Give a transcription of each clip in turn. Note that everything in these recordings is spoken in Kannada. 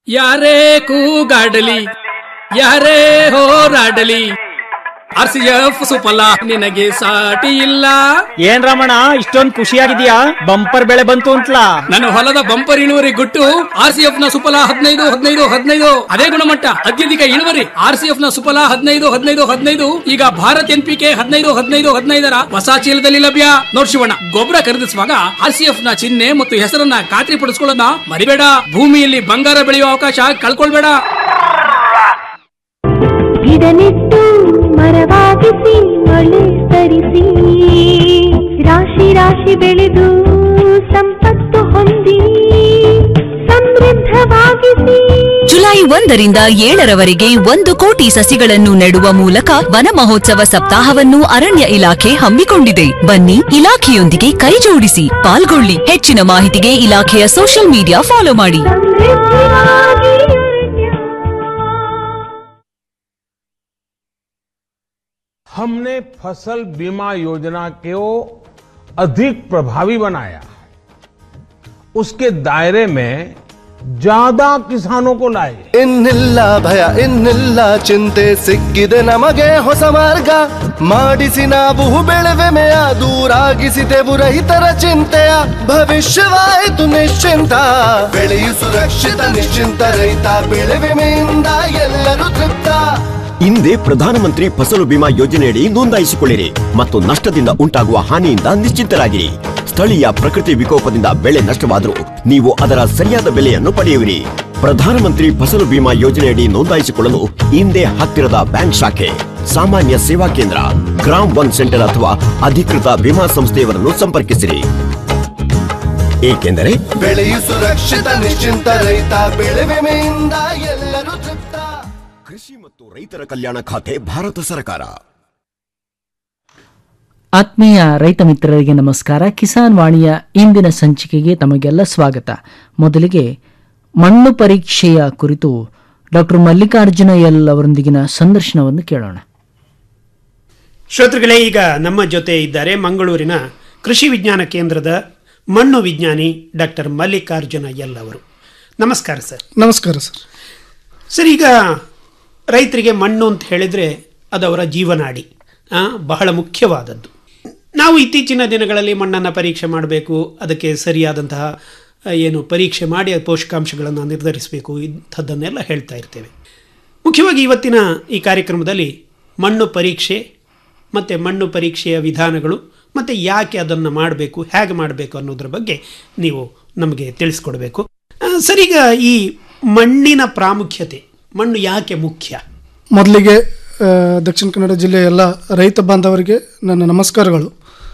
ಯಾರೇ ಕೂಗಾಡಲಿ ಯಾರೇ ಹೋರಾಡಲಿ ಆರ್ ಸಿ ಎಫ್ ಸುಫಲ ನಿನಗೆ ಸಾಟಿ ಇಲ್ಲ ಏನ್ ರಮಣ ಇಷ್ಟೊಂದ್ ಖುಷಿಯಾಗಿದ್ಯಾ ಬಂಪರ್ ಬೆಳೆ ಬಂತು ಅಂತ್ಲಾ ನನ್ನ ಹೊಲದ ಬಂಪರ್ ಇಳುವರಿ ಗುಟ್ಟು ಆರ್ ಸಿ ಎಫ್ ನ ಸುಫಲ ಹದಿನೈದು ಹದಿನೈದು ಹದಿನೈದು ಅದೇ ಗುಣಮಟ್ಟ ಅತ್ಯಧಿಕ ಇಳುವರಿ ಆರ್ ಸಿ ಎಫ್ ನ ಸುಫಲ ಹದಿನೈದು ಹದಿನೈದು ಹದಿನೈದು ಈಗ ಭಾರತ್ ಎನ್ ಪಿ ಕೆ ಹದಿನೈದು ಹದಿನೈದು ಹದಿನೈದರ ಹೊಸ ಚೀಲದಲ್ಲಿ ಲಭ್ಯ ನೋಡ್ ಶಿವಣ್ಣ ಗೊಬ್ಬರ ಖರೀದಿಸುವಾಗ ಆರ್ ಸಿ ಎಫ್ ನ ಚಿಹ್ನೆ ಮತ್ತು ಹೆಸರನ್ನ ಖಾತ್ರಿ ಪಡಿಸ್ಕೊಳ್ಳೋದನ್ನ ಮರಿಬೇಡ ಭೂಮಿಯಲ್ಲಿ ಬಂಗಾರ ಬೆಳೆಯುವ ಅವಕಾಶ ಕಳ್ಕೊಳ್ಬೇಡ ಗಿಡನೆಟ್ಟು ಮರವಾಗಿಸಿ ಮೊಳೆ ತರಿಸಿ ರಾಶಿ ರಾಶಿ ಬೆಳೆದು ಸಂಪತ್ತು ಹೊಂದಿ ಸಮೃದ್ಧವಾಗಿಸಿ ಜುಲೈ ಒಂದರಿಂದ ಏಳರವರೆಗೆ ಒಂದು ಕೋಟಿ ಸಸಿಗಳನ್ನು ನೆಡುವ ಮೂಲಕ ವನ ಮಹೋತ್ಸವ ಸಪ್ತಾಹವನ್ನು ಅರಣ್ಯ ಇಲಾಖೆ ಹಮ್ಮಿಕೊಂಡಿದೆ ಬನ್ನಿ ಇಲಾಖೆಯೊಂದಿಗೆ ಕೈಜೋಡಿಸಿ ಪಾಲ್ಗೊಳ್ಳಿ ಹೆಚ್ಚಿನ ಮಾಹಿತಿಗೆ ಇಲಾಖೆಯ ಸೋಷಿಯಲ್ ಮೀಡಿಯಾ ಫಾಲೋ ಮಾಡಿ ಸಮೃದ್ಧವಾಗಿ ಅರಣ್ಯ हमने फसल बीमा योजना को अधिक प्रभावी बनाया उसके दायरे में ज्यादा किसानों को लाए ಇನ್ನಿಲ್ಲ ಭಯ ಇನ್ನಿಲ್ಲ ಚಿಂತೆ ಸಿಕ್ಕಿದೆ ನಮಗೆ ಹೊಸ ಮಾರ್ಗ ಮಾಡಿಸಿ ನಾವು ಬೆಳೆವೆಮೆಯ ದೂರಾಗಿಸಿದೆವು ರೈತರ ಚಿಂತೆಯ ಭವಿಷ್ಯವಾಯಿತು ನಿಶ್ಚಿಂತ ಬೆಳೆಯು ಸುರಕ್ಷಿತ ನಿಶ್ಚಿಂತ ರೈತ ಬೆಳೆ ವಿಮೆಯಿಂದ ಎಲ್ಲರೂ ತೃಪ್ತ ಹಿಂದೆ ಪ್ರಧಾನಮಂತ್ರಿ ಫಸಲು ಬಿಮಾ ಯೋಜನೆಯಡಿ ನೋಂದಾಯಿಸಿಕೊಳ್ಳಿರಿ ಮತ್ತು ನಷ್ಟದಿಂದ ಉಂಟಾಗುವ ಹಾನಿಯಿಂದ ನಿಶ್ಚಿಂತರಾಗಿರಿ ಸ್ಥಳೀಯ ಪ್ರಕೃತಿ ವಿಕೋಪದಿಂದ ಬೆಳೆ ನಷ್ಟವಾದರೂ ನೀವು ಅದರ ಸರಿಯಾದ ಬೆಲೆಯನ್ನು ಪಡೆಯುವಿರಿ ಪ್ರಧಾನಮಂತ್ರಿ ಫಸಲು ಬಿಮಾ ಯೋಜನೆಯಡಿ ನೋಂದಾಯಿಸಿಕೊಳ್ಳಲು ಹಿಂದೆ ಹತ್ತಿರದ ಬ್ಯಾಂಕ್ ಶಾಖೆ ಸಾಮಾನ್ಯ ಸೇವಾ ಕೇಂದ್ರ ಗ್ರಾಮ್ ಒನ್ ಸೆಂಟರ್ ಅಥವಾ ಅಧಿಕೃತ ವಿಮಾ ಸಂಸ್ಥೆಯವರನ್ನು ಸಂಪರ್ಕಿಸಿರಿ ಏಕೆಂದರೆ ಬೆಳೆಯು ಸುರಕ್ಷಿತ ನಿಶ್ಚಿಂತ ರೈತ ಬೆಳೆ ವಿಮೆಯಿಂದ ಎಲ್ಲರೂ ತೃಪ್ತ ಕೃಷಿ ಮತ್ತು ರೈತರ ಕಲ್ಯಾಣ ಖಾತೆ ಭಾರತ ಸರ್ಕಾರ ಆತ್ಮೀಯ ರೈತ ಮಿತ್ರರಿಗೆ ನಮಸ್ಕಾರ ಕಿಸಾನ್ ವಾಣಿಯ ಇಂದಿನ ಸಂಚಿಕೆಗೆ ತಮಗೆಲ್ಲ ಸ್ವಾಗತ ಮೊದಲಿಗೆ ಮಣ್ಣು ಪರೀಕ್ಷೆಯ ಕುರಿತು ಡಾಕ್ಟರ್ ಮಲ್ಲಿಕಾರ್ಜುನ ಎಲ್ ಅವರೊಂದಿಗಿನ ಸಂದರ್ಶನವನ್ನು ಕೇಳೋಣ ಶ್ರೋತೃಗಳೇ ಈಗ ನಮ್ಮ ಜೊತೆ ಇದ್ದಾರೆ ಮಂಗಳೂರಿನ ಕೃಷಿ ವಿಜ್ಞಾನ ಕೇಂದ್ರದ ಮಣ್ಣು ವಿಜ್ಞಾನಿ ಡಾಕ್ಟರ್ ಮಲ್ಲಿಕಾರ್ಜುನ ಎಲ್ ಅವರು ನಮಸ್ಕಾರ ಸರ್ ನಮಸ್ಕಾರ ಸರ್ ಸರ್ ಈಗ ರೈತರಿಗೆ ಮಣ್ಣು ಅಂತ ಹೇಳಿದರೆ ಅದು ಅವರ ಜೀವನಾಡಿ ಆ, ಬಹಳ ಮುಖ್ಯವಾದದ್ದು ನಾವು ಇತ್ತೀಚಿನ ದಿನಗಳಲ್ಲಿ ಮಣ್ಣನ್ನು ಪರೀಕ್ಷೆ ಮಾಡಬೇಕು ಅದಕ್ಕೆ ಸರಿಯಾದಂತಹ ಆ, ಏನು ಪರೀಕ್ಷೆ ಮಾಡಿ ಆ ಪೋಷಕಾಂಶಗಳನ್ನು ನಿರ್ಧರಿಸಬೇಕು ಇಂಥದ್ದನ್ನೆಲ್ಲ ಹೇಳ್ತಾ ಇರ್ತೇವೆ ಮುಖ್ಯವಾಗಿ ಇವತ್ತಿನ ಈ ಕಾರ್ಯಕ್ರಮದಲ್ಲಿ ಮಣ್ಣು ಪರೀಕ್ಷೆ ಮತ್ತು ಮಣ್ಣು ಪರೀಕ್ಷೆಯ ವಿಧಾನಗಳು ಮತ್ತು ಯಾಕೆ ಅದನ್ನು ಮಾಡಬೇಕು ಹೇಗೆ ಮಾಡಬೇಕು ಅನ್ನೋದ್ರ ಬಗ್ಗೆ ನೀವು ನಮಗೆ ತಿಳಿಸ್ಕೊಡ್ಬೇಕು ಆ, ಸರ್ ಈಗ ಈ ಮಣ್ಣಿನ ಪ್ರಾಮುಖ್ಯತೆ ಮಣ್ಣು ಯಾಕೆ ಮುಖ್ಯ ಮೊದಲಿಗೆ ಆ, ದಕ್ಷಿಣ ಕನ್ನಡ ಜಿಲ್ಲೆಯ ಎಲ್ಲ ರೈತ ಬಾಂಧವರಿಗೆ ನನ್ನ ನಮಸ್ಕಾರಗಳು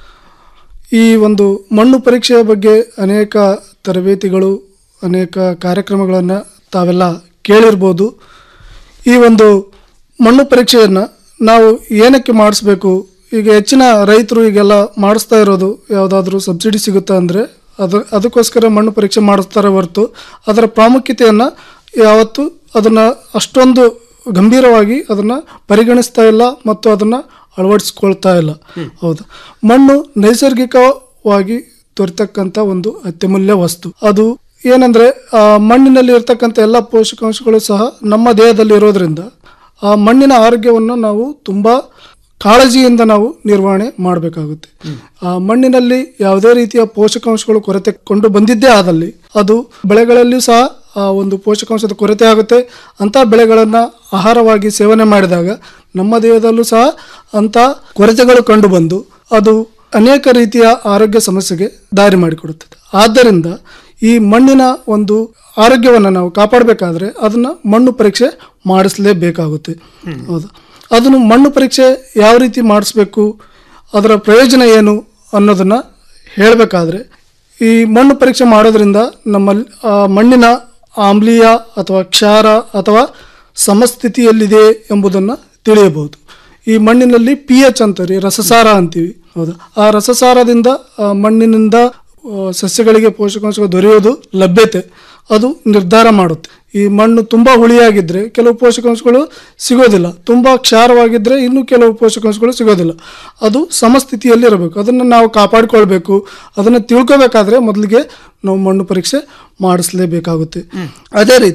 ಈ ಒಂದು ಮಣ್ಣು ಪರೀಕ್ಷೆಯ ಬಗ್ಗೆ ಅನೇಕ ತರಬೇತಿಗಳು ಅನೇಕ ಕಾರ್ಯಕ್ರಮಗಳನ್ನು ತಾವೆಲ್ಲ ಕೇಳಿರ್ಬೋದು ಈ ಒಂದು ಮಣ್ಣು ಪರೀಕ್ಷೆಯನ್ನು ನಾವು ಏನಕ್ಕೆ ಮಾಡಿಸ್ಬೇಕು ಈಗ ಹೆಚ್ಚಿನ ರೈತರು ಈಗೆಲ್ಲ ಮಾಡಿಸ್ತಾ ಇರೋದು ಯಾವುದಾದ್ರೂ ಸಬ್ಸಿಡಿ ಸಿಗುತ್ತಾ ಅಂದರೆ ಅದು ಅದಕ್ಕೋಸ್ಕರ ಮಣ್ಣು ಪರೀಕ್ಷೆ ಮಾಡಿಸ್ತಾರೆ ಹೊರತು ಅದರ ಪ್ರಾಮುಖ್ಯತೆಯನ್ನು ಯಾವತ್ತೂ ಅದನ್ನು ಅಷ್ಟೊಂದು ಗಂಭೀರವಾಗಿ ಅದನ್ನು ಪರಿಗಣಿಸ್ತಾ ಇಲ್ಲ ಮತ್ತು ಅದನ್ನು ಅಳವಡಿಸ್ಕೊಳ್ತಾ ಇಲ್ಲ ಹೌದು ಮಣ್ಣು ನೈಸರ್ಗಿಕವಾಗಿ ದೊರೆತಕ್ಕಂಥ ಒಂದು ಅತ್ಯಮೂಲ್ಯ ವಸ್ತು ಅದು ಏನಂದ್ರೆ ಆ ಮಣ್ಣಿನಲ್ಲಿ ಇರ್ತಕ್ಕಂಥ ಎಲ್ಲ ಪೋಷಕಾಂಶಗಳು ಸಹ ನಮ್ಮ ದೇಹದಲ್ಲಿ ಇರೋದ್ರಿಂದ ಆ ಮಣ್ಣಿನ ಆರೋಗ್ಯವನ್ನು ನಾವು ತುಂಬಾ ಕಾಳಜಿಯಿಂದ ನಾವು ನಿರ್ವಹಣೆ ಮಾಡಬೇಕಾಗುತ್ತೆ ಆ ಮಣ್ಣಿನಲ್ಲಿ ಯಾವುದೇ ರೀತಿಯ ಪೋಷಕಾಂಶಗಳು ಕೊರತೆ ಕೊಂಡು ಬಂದಿದ್ದೇ ಆದಲ್ಲಿ ಅದು ಬೆಳೆಗಳಲ್ಲಿ ಸಹ ಆ ಒಂದು ಪೋಷಕಾಂಶದ ಕೊರತೆ ಆಗುತ್ತೆ ಅಂಥ ಬೆಳೆಗಳನ್ನು ಆಹಾರವಾಗಿ ಸೇವನೆ ಮಾಡಿದಾಗ ನಮ್ಮ ದೇಹದಲ್ಲೂ ಸಹ ಅಂಥ ಕೊರತೆಗಳು ಕಂಡು ಬಂದು ಅದು ಅನೇಕ ರೀತಿಯ ಆರೋಗ್ಯ ಸಮಸ್ಯೆಗೆ ದಾರಿ ಮಾಡಿಕೊಡುತ್ತದೆ ಆದ್ದರಿಂದ ಈ ಮಣ್ಣಿನ ಒಂದು ಆರೋಗ್ಯವನ್ನು ನಾವು ಕಾಪಾಡಬೇಕಾದ್ರೆ ಅದನ್ನು ಮಣ್ಣು ಪರೀಕ್ಷೆ ಮಾಡಿಸಲೇಬೇಕಾಗುತ್ತೆ ಹೌದು ಅದನ್ನು ಮಣ್ಣು ಪರೀಕ್ಷೆ ಯಾವ ರೀತಿ ಮಾಡಿಸ್ಬೇಕು ಅದರ ಪ್ರಯೋಜನ ಏನು ಅನ್ನೋದನ್ನು ಹೇಳಬೇಕಾದ್ರೆ ಈ ಮಣ್ಣು ಪರೀಕ್ಷೆ ಮಾಡೋದ್ರಿಂದ ನಮ್ಮ ಆ ಮಣ್ಣಿನ ಆಮ್ಲೀಯ ಅಥವಾ ಕ್ಷಾರ ಅಥವಾ ಸಮಸ್ಥಿತಿಯಲ್ಲಿದೆ ಎಂಬುದನ್ನು ತಿಳಿಯಬಹುದು ಈ ಮಣ್ಣಿನಲ್ಲಿ ಪಿ ಎಚ್ ಅಂತೀವಿ ರಸಸಾರ ಅಂತೀವಿ ಹೌದಾ ಆ ರಸಸಾರದಿಂದ ಆ ಮಣ್ಣಿನಿಂದ ಆ, ಸಸ್ಯಗಳಿಗೆ ಪೋಷಕಾಂಶಗಳು ದೊರೆಯೋದು ಲಭ್ಯತೆ ಅದು ನಿರ್ಧಾರ ಮಾಡುತ್ತೆ ಈ ಮಣ್ಣು ತುಂಬ ಹುಳಿಯಾಗಿದ್ದರೆ ಕೆಲವು ಪೋಷಕಾಂಶಗಳು ಸಿಗೋದಿಲ್ಲ ತುಂಬ ಕ್ಷಾರವಾಗಿದ್ದರೆ ಇನ್ನೂ ಕೆಲವು ಪೋಷಕಾಂಶಗಳು ಸಿಗೋದಿಲ್ಲ ಅದು ಸಮಸ್ಥಿತಿಯಲ್ಲಿ ಇರಬೇಕು ಅದನ್ನು ನಾವು ಕಾಪಾಡಿಕೊಳ್ಬೇಕು ಅದನ್ನು ತಿಳ್ಕೊಬೇಕಾದ್ರೆ ಮೊದಲಿಗೆ ನಾವು ಮಣ್ಣು ಪರೀಕ್ಷೆ ಮಾಡಿಸಲೇಬೇಕಾಗುತ್ತೆ ಅದೇ ರೀತಿ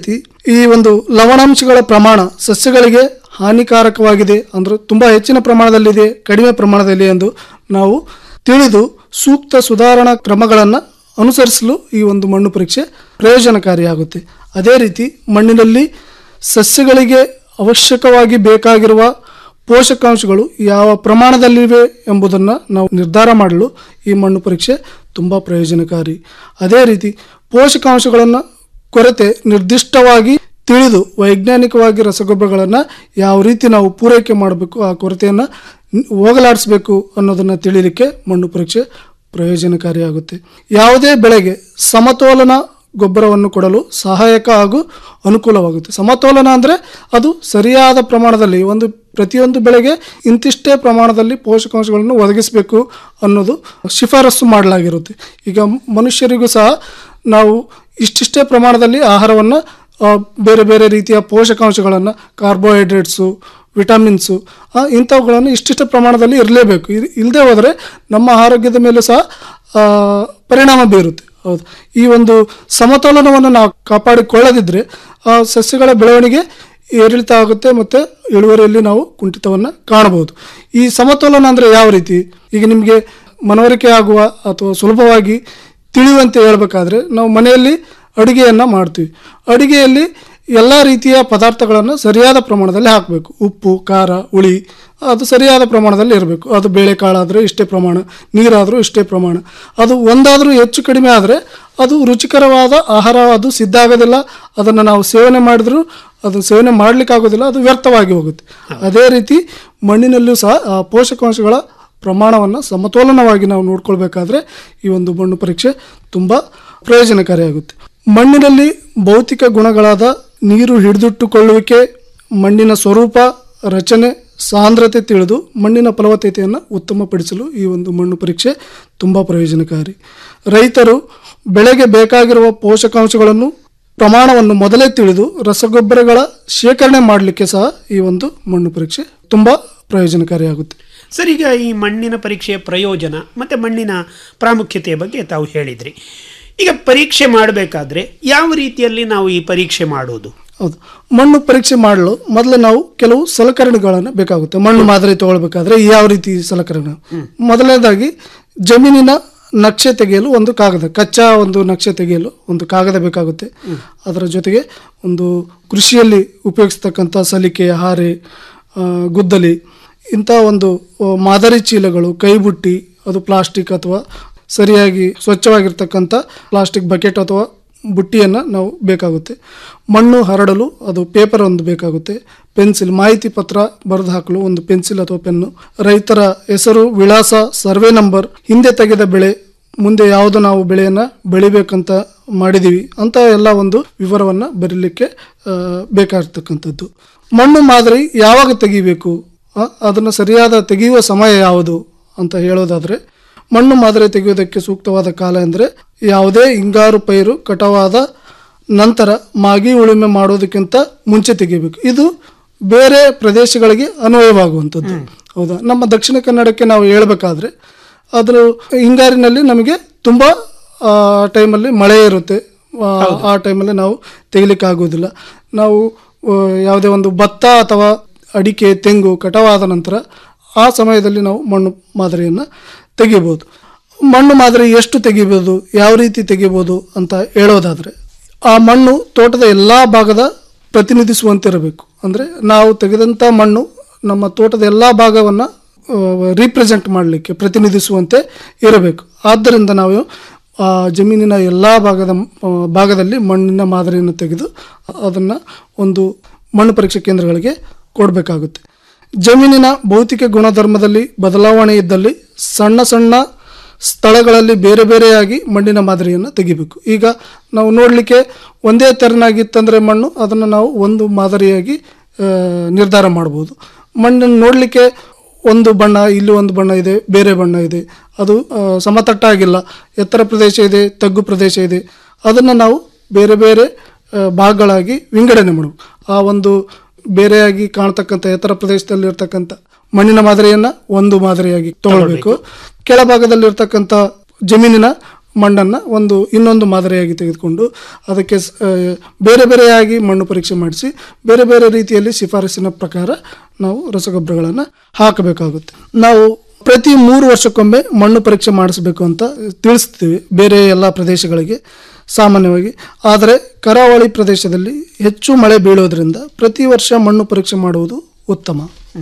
ಈ ಒಂದು ಲವಣಾಂಶಗಳ ಪ್ರಮಾಣ ಸಸ್ಯಗಳಿಗೆ ಹಾನಿಕಾರಕವಾಗಿದೆ ಅಂದ್ರೆ ತುಂಬ ಹೆಚ್ಚಿನ ಪ್ರಮಾಣದಲ್ಲಿದೆ ಕಡಿಮೆ ಪ್ರಮಾಣದಲ್ಲಿ ಎಂದು ನಾವು ತಿಳಿದು ಸೂಕ್ತ ಸುಧಾರಣಾ ಕ್ರಮಗಳನ್ನು ಅನುಸರಿಸಲು ಈ ಒಂದು ಮಣ್ಣು ಪರೀಕ್ಷೆ ಪ್ರಯೋಜನಕಾರಿಯಾಗುತ್ತೆ ಅದೇ ರೀತಿ ಮಣ್ಣಿನಲ್ಲಿ ಸಸ್ಯಗಳಿಗೆ ಅವಶ್ಯಕವಾಗಿ ಬೇಕಾಗಿರುವ ಪೋಷಕಾಂಶಗಳು ಯಾವ ಪ್ರಮಾಣದಲ್ಲಿವೆ ಎಂಬುದನ್ನು ನಾವು ನಿರ್ಧಾರ ಮಾಡಲು ಈ ಮಣ್ಣು ಪರೀಕ್ಷೆ ತುಂಬ ಪ್ರಯೋಜನಕಾರಿ ಅದೇ ರೀತಿ ಪೋಷಕಾಂಶಗಳನ್ನು ಕೊರತೆ ನಿರ್ದಿಷ್ಟವಾಗಿ ತಿಳಿದು ವೈಜ್ಞಾನಿಕವಾಗಿ ರಸಗೊಬ್ಬರಗಳನ್ನು ಯಾವ ರೀತಿ ನಾವು ಪೂರೈಕೆ ಮಾಡಬೇಕು ಆ ಕೊರತೆಯನ್ನು ಹೋಗಲಾಡಿಸಬೇಕು ಅನ್ನೋದನ್ನು ತಿಳಿಲಿಕ್ಕೆ ಮಣ್ಣು ಪರೀಕ್ಷೆ ಪ್ರಯೋಜನಕಾರಿಯಾಗುತ್ತೆ ಯಾವುದೇ ಬೆಳೆಗೆ ಸಮತೋಲನ ಗೊಬ್ಬರವನ್ನು ಕೊಡಲು ಸಹಾಯಕ ಹಾಗೂ ಅನುಕೂಲವಾಗುತ್ತೆ ಸಮತೋಲನ ಅಂದರೆ ಅದು ಸರಿಯಾದ ಪ್ರಮಾಣದಲ್ಲಿ ಒಂದು ಪ್ರತಿಯೊಂದು ಬೆಳೆಗೆ ಇಂತಿಷ್ಟೇ ಪ್ರಮಾಣದಲ್ಲಿ ಪೋಷಕಾಂಶಗಳನ್ನು ಒದಗಿಸಬೇಕು ಅನ್ನೋದು ಶಿಫಾರಸು ಮಾಡಲಾಗಿರುತ್ತೆ ಈಗ ಮನುಷ್ಯರಿಗೂ ಸಹ ನಾವು ಇಷ್ಟಿಷ್ಟೇ ಪ್ರಮಾಣದಲ್ಲಿ ಆಹಾರವನ್ನು ಆ, ಬೇರೆ ಬೇರೆ ರೀತಿಯ ಪೋಷಕಾಂಶಗಳನ್ನು ಕಾರ್ಬೋಹೈಡ್ರೇಟ್ಸು ವಿಟಮಿನ್ಸು ಆ, ಇಂಥವುಗಳನ್ನು ಇಷ್ಟಿಷ್ಟ ಪ್ರಮಾಣದಲ್ಲಿ ಇರಲೇಬೇಕು ಇಲ್ಲದೆ ಹೋದರೆ ನಮ್ಮ ಆರೋಗ್ಯದ ಮೇಲೆ ಸಹ ಆ, ಪರಿಣಾಮ ಬೀರುತ್ತೆ ಹೌದು ಈ ಒಂದು ಸಮತೋಲನವನ್ನು ನಾವು ಕಾಪಾಡಿಕೊಳ್ಳದಿದ್ದರೆ ಆ ಸಸ್ಯಗಳ ಬೆಳವಣಿಗೆ ಏರಿಳಿತ ಆಗುತ್ತೆ ಮತ್ತು ಇಳುವರಿಯಲ್ಲಿ ನಾವು ಕುಂಠಿತವನ್ನು ಕಾಣಬಹುದು ಈ ಸಮತೋಲನ ಅಂದರೆ ಯಾವ ರೀತಿ ಈಗ ನಿಮಗೆ ಮನವರಿಕೆ ಆಗುವ ಅಥವಾ ಸುಲಭವಾಗಿ ತಿಳಿಯುವಂತೆ ಹೇಳಬೇಕಾದ್ರೆ ನಾವು ಮನೆಯಲ್ಲಿ ಅಡುಗೆಯನ್ನು ಮಾಡ್ತೀವಿ ಅಡುಗೆಯಲ್ಲಿ ಎಲ್ಲ ರೀತಿಯ ಪದಾರ್ಥಗಳನ್ನು ಸರಿಯಾದ ಪ್ರಮಾಣದಲ್ಲಿ ಹಾಕಬೇಕು ಉಪ್ಪು ಖಾರ ಹುಳಿ ಅದು ಸರಿಯಾದ ಪ್ರಮಾಣದಲ್ಲಿ ಇರಬೇಕು ಅದು ಬೇಳೆಕಾಳಾದರೆ ಇಷ್ಟೇ ಪ್ರಮಾಣ ನೀರಾದರೂ ಇಷ್ಟೇ ಪ್ರಮಾಣ ಅದು ಒಂದಾದರೂ ಹೆಚ್ಚು ಕಡಿಮೆ ಆದರೆ ಅದು ರುಚಿಕರವಾದ ಆಹಾರ ಅದು ಸಿದ್ಧ ಆಗೋದಿಲ್ಲ ಅದನ್ನು ನಾವು ಸೇವನೆ ಮಾಡಿದ್ರೂ ಅದು ಸೇವನೆ ಮಾಡಲಿಕ್ಕಾಗೋದಿಲ್ಲ ಅದು ವ್ಯರ್ಥವಾಗಿ ಹೋಗುತ್ತೆ ಅದೇ ರೀತಿ ಮಣ್ಣಿನಲ್ಲೂ ಸಹ ಆ ಪೋಷಕಾಂಶಗಳ ಪ್ರಮಾಣವನ್ನು ಸಮತೋಲನವಾಗಿ ನಾವು ನೋಡ್ಕೊಳ್ಬೇಕಾದ್ರೆ ಈ ಒಂದು ಮಣ್ಣು ಪರೀಕ್ಷೆ ತುಂಬ ಪ್ರಯೋಜನಕಾರಿಯಾಗುತ್ತೆ ಮಣ್ಣಿನಲ್ಲಿ ಭೌತಿಕ ಗುಣಗಳಾದ ನೀರು ಹಿಡಿದಿಟ್ಟುಕೊಳ್ಳುವಿಕೆ ಮಣ್ಣಿನ ಸ್ವರೂಪ ರಚನೆ ಸಾಂದ್ರತೆ ತಿಳಿದು ಮಣ್ಣಿನ ಫಲವತ್ತತೆಯನ್ನು ಉತ್ತಮಪಡಿಸಲು ಈ ಒಂದು ಮಣ್ಣು ಪರೀಕ್ಷೆ ತುಂಬ ಪ್ರಯೋಜನಕಾರಿ ರೈತರು ಬೆಳೆಗೆ ಬೇಕಾಗಿರುವ ಪೋಷಕಾಂಶಗಳನ್ನು ಪ್ರಮಾಣವನ್ನು ಮೊದಲೇ ತಿಳಿದು ರಸಗೊಬ್ಬರಗಳ ಶೇಖರಣೆ ಮಾಡಲಿಕ್ಕೆ ಸಹ ಈ ಒಂದು ಮಣ್ಣು ಪರೀಕ್ಷೆ ತುಂಬ ಪ್ರಯೋಜನಕಾರಿಯಾಗುತ್ತೆ ಸರ್ ಈಗ ಈ ಮಣ್ಣಿನ ಪರೀಕ್ಷೆಯ ಪ್ರಯೋಜನ ಮತ್ತು ಮಣ್ಣಿನ ಪ್ರಾಮುಖ್ಯತೆಯ ಬಗ್ಗೆ ತಾವು ಹೇಳಿದ್ರಿ ಈಗ ಪರೀಕ್ಷೆ ಮಾಡಬೇಕಾದ್ರೆ ಯಾವ ರೀತಿಯಲ್ಲಿ ನಾವು ಈ ಪರೀಕ್ಷೆ ಮಾಡೋದು ಹೌದು ಮಣ್ಣು ಪರೀಕ್ಷೆ ಮಾಡಲು ಮೊದಲು ನಾವು ಕೆಲವು ಸಲಕರಣೆಗಳನ್ನು ಬೇಕಾಗುತ್ತೆ ಮಣ್ಣು ಮಾದರಿ ತಗೊಳ್ಬೇಕಾದ್ರೆ ಯಾವ ರೀತಿ ಸಲಕರಣೆ ಮೊದಲನೇದಾಗಿ ಜಮೀನಿನ ನಕ್ಷೆ ತೆಗೆಯಲು ಒಂದು ಕಾಗದ ಕಚ್ಚಾ ಒಂದು ನಕ್ಷೆ ತೆಗೆಯಲು ಒಂದು ಕಾಗದ ಬೇಕಾಗುತ್ತೆ ಅದರ ಜೊತೆಗೆ ಒಂದು ಕೃಷಿಯಲ್ಲಿ ಉಪಯೋಗಿಸ್ತಕ್ಕಂಥ ಸಲಿಕೆ ಹಾರೆ ಆ, ಗುದ್ದಲಿ ಇಂಥ ಒಂದು ಆ, ಮಾದರಿ ಚೀಲಗಳು ಕೈಬುಟ್ಟಿ ಅದು ಪ್ಲಾಸ್ಟಿಕ್ ಅಥವಾ ಸರಿಯಾಗಿ ಸ್ವಚ್ಛವಾಗಿರ್ತಕ್ಕಂಥ ಪ್ಲಾಸ್ಟಿಕ್ ಬಕೆಟ್ ಅಥವಾ ಬುಟ್ಟಿಯನ್ನು ನಾವು ಬೇಕಾಗುತ್ತೆ ಮಣ್ಣು ಹರಡಲು ಅದು ಪೇಪರ್ ಒಂದು ಬೇಕಾಗುತ್ತೆ ಪೆನ್ಸಿಲ್ ಮಾಹಿತಿ ಪತ್ರ ಬರೆದು ಹಾಕಲು ಒಂದು ಪೆನ್ಸಿಲ್ ಅಥವಾ ಪೆನ್ನು ರೈತರ ಹೆಸರು ವಿಳಾಸ ಸರ್ವೆ ನಂಬರ್ ಹಿಂದೆ ತೆಗೆದ ಬೆಳೆ ಮುಂದೆ ಯಾವುದು ನಾವು ಬೆಳೆಯನ್ನು ಬೆಳಿಬೇಕಂತ ಮಾಡಿದ್ದೀವಿ ಅಂತ ಎಲ್ಲ ಒಂದು ವಿವರವನ್ನು ಬರೀಲಿಕ್ಕೆ ಆ, ಬೇಕಾಗಿರ್ತಕ್ಕಂಥದ್ದು ಮಣ್ಣು ಮಾದರಿ ಯಾವಾಗ ತೆಗಿಬೇಕು ಆ, ಅದನ್ನು ಸರಿಯಾದ ತೆಗೆಯುವ ಸಮಯ ಯಾವುದು ಅಂತ ಹೇಳೋದಾದರೆ ಮಣ್ಣು ಮಾದರಿ ತೆಗೆಯುವುದಕ್ಕೆ ಸೂಕ್ತವಾದ ಕಾಲ ಎಂದರೆ ಯಾವುದೇ ಹಿಂಗಾರು ಪೈರು ಕಟಾವಾದ ನಂತರ ಮಾಗಿ ಉಳುಮೆ ಮಾಡೋದಕ್ಕಿಂತ ಮುಂಚೆ ತೆಗಿಬೇಕು ಇದು ಬೇರೆ ಪ್ರದೇಶಗಳಿಗೆ ಅನ್ವಯವಾಗುವಂಥದ್ದು ಹೌದಾ ನಮ್ಮ ದಕ್ಷಿಣ ಕನ್ನಡಕ್ಕೆ ನಾವು ಹೇಳ್ಬೇಕಾದ್ರೆ ಅದ್ರ ಹಿಂಗಾರಿನಲ್ಲಿ ನಮಗೆ ತುಂಬ ಟೈಮಲ್ಲಿ ಮಳೆ ಇರುತ್ತೆ ಆ, ಆ ಟೈಮಲ್ಲಿ ನಾವು ತೆಗಿಲಿಕ್ಕೆ ಆಗೋದಿಲ್ಲ ನಾವು ಆ, ಯಾವುದೇ ಒಂದು ಭತ್ತ ಅಥವಾ ಅಡಿಕೆ ತೆಂಗು ಕಟಾವಾದ ನಂತರ ಆ ಸಮಯದಲ್ಲಿ ನಾವು ಮಣ್ಣು ಮಾದರಿಯನ್ನು ತೆಗಿಬೋದು ಮಣ್ಣು ಮಾದರಿ ಎಷ್ಟು ತೆಗಿಬೋದು ಯಾವ ರೀತಿ ತೆಗಿಬೋದು ಅಂತ ಹೇಳೋದಾದರೆ ಆ ಮಣ್ಣು ತೋಟದ ಎಲ್ಲ ಭಾಗದ ಪ್ರತಿನಿಧಿಸುವಂತಿರಬೇಕು ಅಂದರೆ ನಾವು ತೆಗೆದಂಥ ಮಣ್ಣು ನಮ್ಮ ತೋಟದ ಎಲ್ಲ ಭಾಗವನ್ನು ರೀಪ್ರೆಸೆಂಟ್ ಮಾಡಲಿಕ್ಕೆ ಪ್ರತಿನಿಧಿಸುವಂತೆ ಇರಬೇಕು ಆದ್ದರಿಂದ ನಾವು ಆ ಜಮೀನಿನ ಎಲ್ಲ ಭಾಗದ ಆ, ಭಾಗದಲ್ಲಿ ಮಣ್ಣಿನ ಮಾದರಿಯನ್ನು ತೆಗೆದು ಅದನ್ನು ಒಂದು ಮಣ್ಣು ಪರೀಕ್ಷಾ ಕೇಂದ್ರಗಳಿಗೆ ಕೊಡಬೇಕಾಗುತ್ತೆ ಜಮೀನಿನ ಭೌತಿಕ ಗುಣಧರ್ಮದಲ್ಲಿ ಬದಲಾವಣೆ ಇದ್ದಲ್ಲಿ ಸಣ್ಣ ಸಣ್ಣ ಸ್ಥಳಗಳಲ್ಲಿ ಬೇರೆ ಬೇರೆಯಾಗಿ ಮಣ್ಣಿನ ಮಾದರಿಯನ್ನು ತೆಗಿಬೇಕು ಈಗ ನಾವು ನೋಡಲಿಕ್ಕೆ ಒಂದೇ ತೆರನಾಗಿತ್ತಂದರೆ ಮಣ್ಣು ಅದನ್ನು ನಾವು ಒಂದು ಮಾದರಿಯಾಗಿ ಆ, ನಿರ್ಧಾರ ಮಾಡ್ಬೋದು ಮಣ್ಣನ್ನು ನೋಡಲಿಕ್ಕೆ ಒಂದು ಬಣ್ಣ ಇಲ್ಲಿ ಒಂದು ಬಣ್ಣ ಇದೆ ಬೇರೆ ಬಣ್ಣ ಇದೆ ಅದು ಆ, ಸಮತಟ್ಟಾಗಿಲ್ಲ ಎತ್ತರ ಪ್ರದೇಶ ಇದೆ ತಗ್ಗು ಪ್ರದೇಶ ಇದೆ ಅದನ್ನು ನಾವು ಬೇರೆ ಬೇರೆ ಆ, ಭಾಗಗಳಾಗಿ ವಿಂಗಡಣೆ ಮಾಡಬೇಕು ಆ ಒಂದು ಬೇರೆಯಾಗಿ ಕಾಣ್ತಕ್ಕಂಥ ಎತ್ತರ ಪ್ರದೇಶದಲ್ಲಿ ಇರ್ತಕ್ಕಂಥ ಮಣ್ಣಿನ ಮಾದರಿಯನ್ನು ಒಂದು ಮಾದರಿಯಾಗಿ ತಗೊಳ್ಬೇಕು ಕೆಳಭಾಗದಲ್ಲಿರ್ತಕ್ಕಂಥ ಜಮೀನಿನ ಮಣ್ಣನ್ನು ಒಂದು ಇನ್ನೊಂದು ಮಾದರಿಯಾಗಿ ತೆಗೆದುಕೊಂಡು ಅದಕ್ಕೆ ಸ್- ಆ, ಬೇರೆ ಬೇರೆಯಾಗಿ ಮಣ್ಣು ಪರೀಕ್ಷೆ ಮಾಡಿಸಿ ಬೇರೆ ಬೇರೆ ರೀತಿಯಲ್ಲಿ ಶಿಫಾರಸಿನ ಪ್ರಕಾರ ನಾವು ರಸಗೊಬ್ಬರಗಳನ್ನು ಹಾಕಬೇಕಾಗುತ್ತೆ ನಾವು ಪ್ರತಿ ಮೂರು ವರ್ಷಕ್ಕೊಮ್ಮೆ ಮಣ್ಣು ಪರೀಕ್ಷೆ ಮಾಡಿಸಬೇಕು ಅಂತ ತಿಳಿಸ್ತೀವಿ ಬೇರೆ ಎಲ್ಲ ಪ್ರದೇಶಗಳಿಗೆ ಸಾಮಾನ್ಯವಾಗಿ ಆದರೆ ಕರಾವಳಿ ಪ್ರದೇಶದಲ್ಲಿ ಹೆಚ್ಚು ಮಳೆ ಬೀಳೋದ್ರಿಂದ ಪ್ರತಿ ವರ್ಷ ಮಣ್ಣು ಪರೀಕ್ಷೆ ಮಾಡುವುದು ಉತ್ತಮ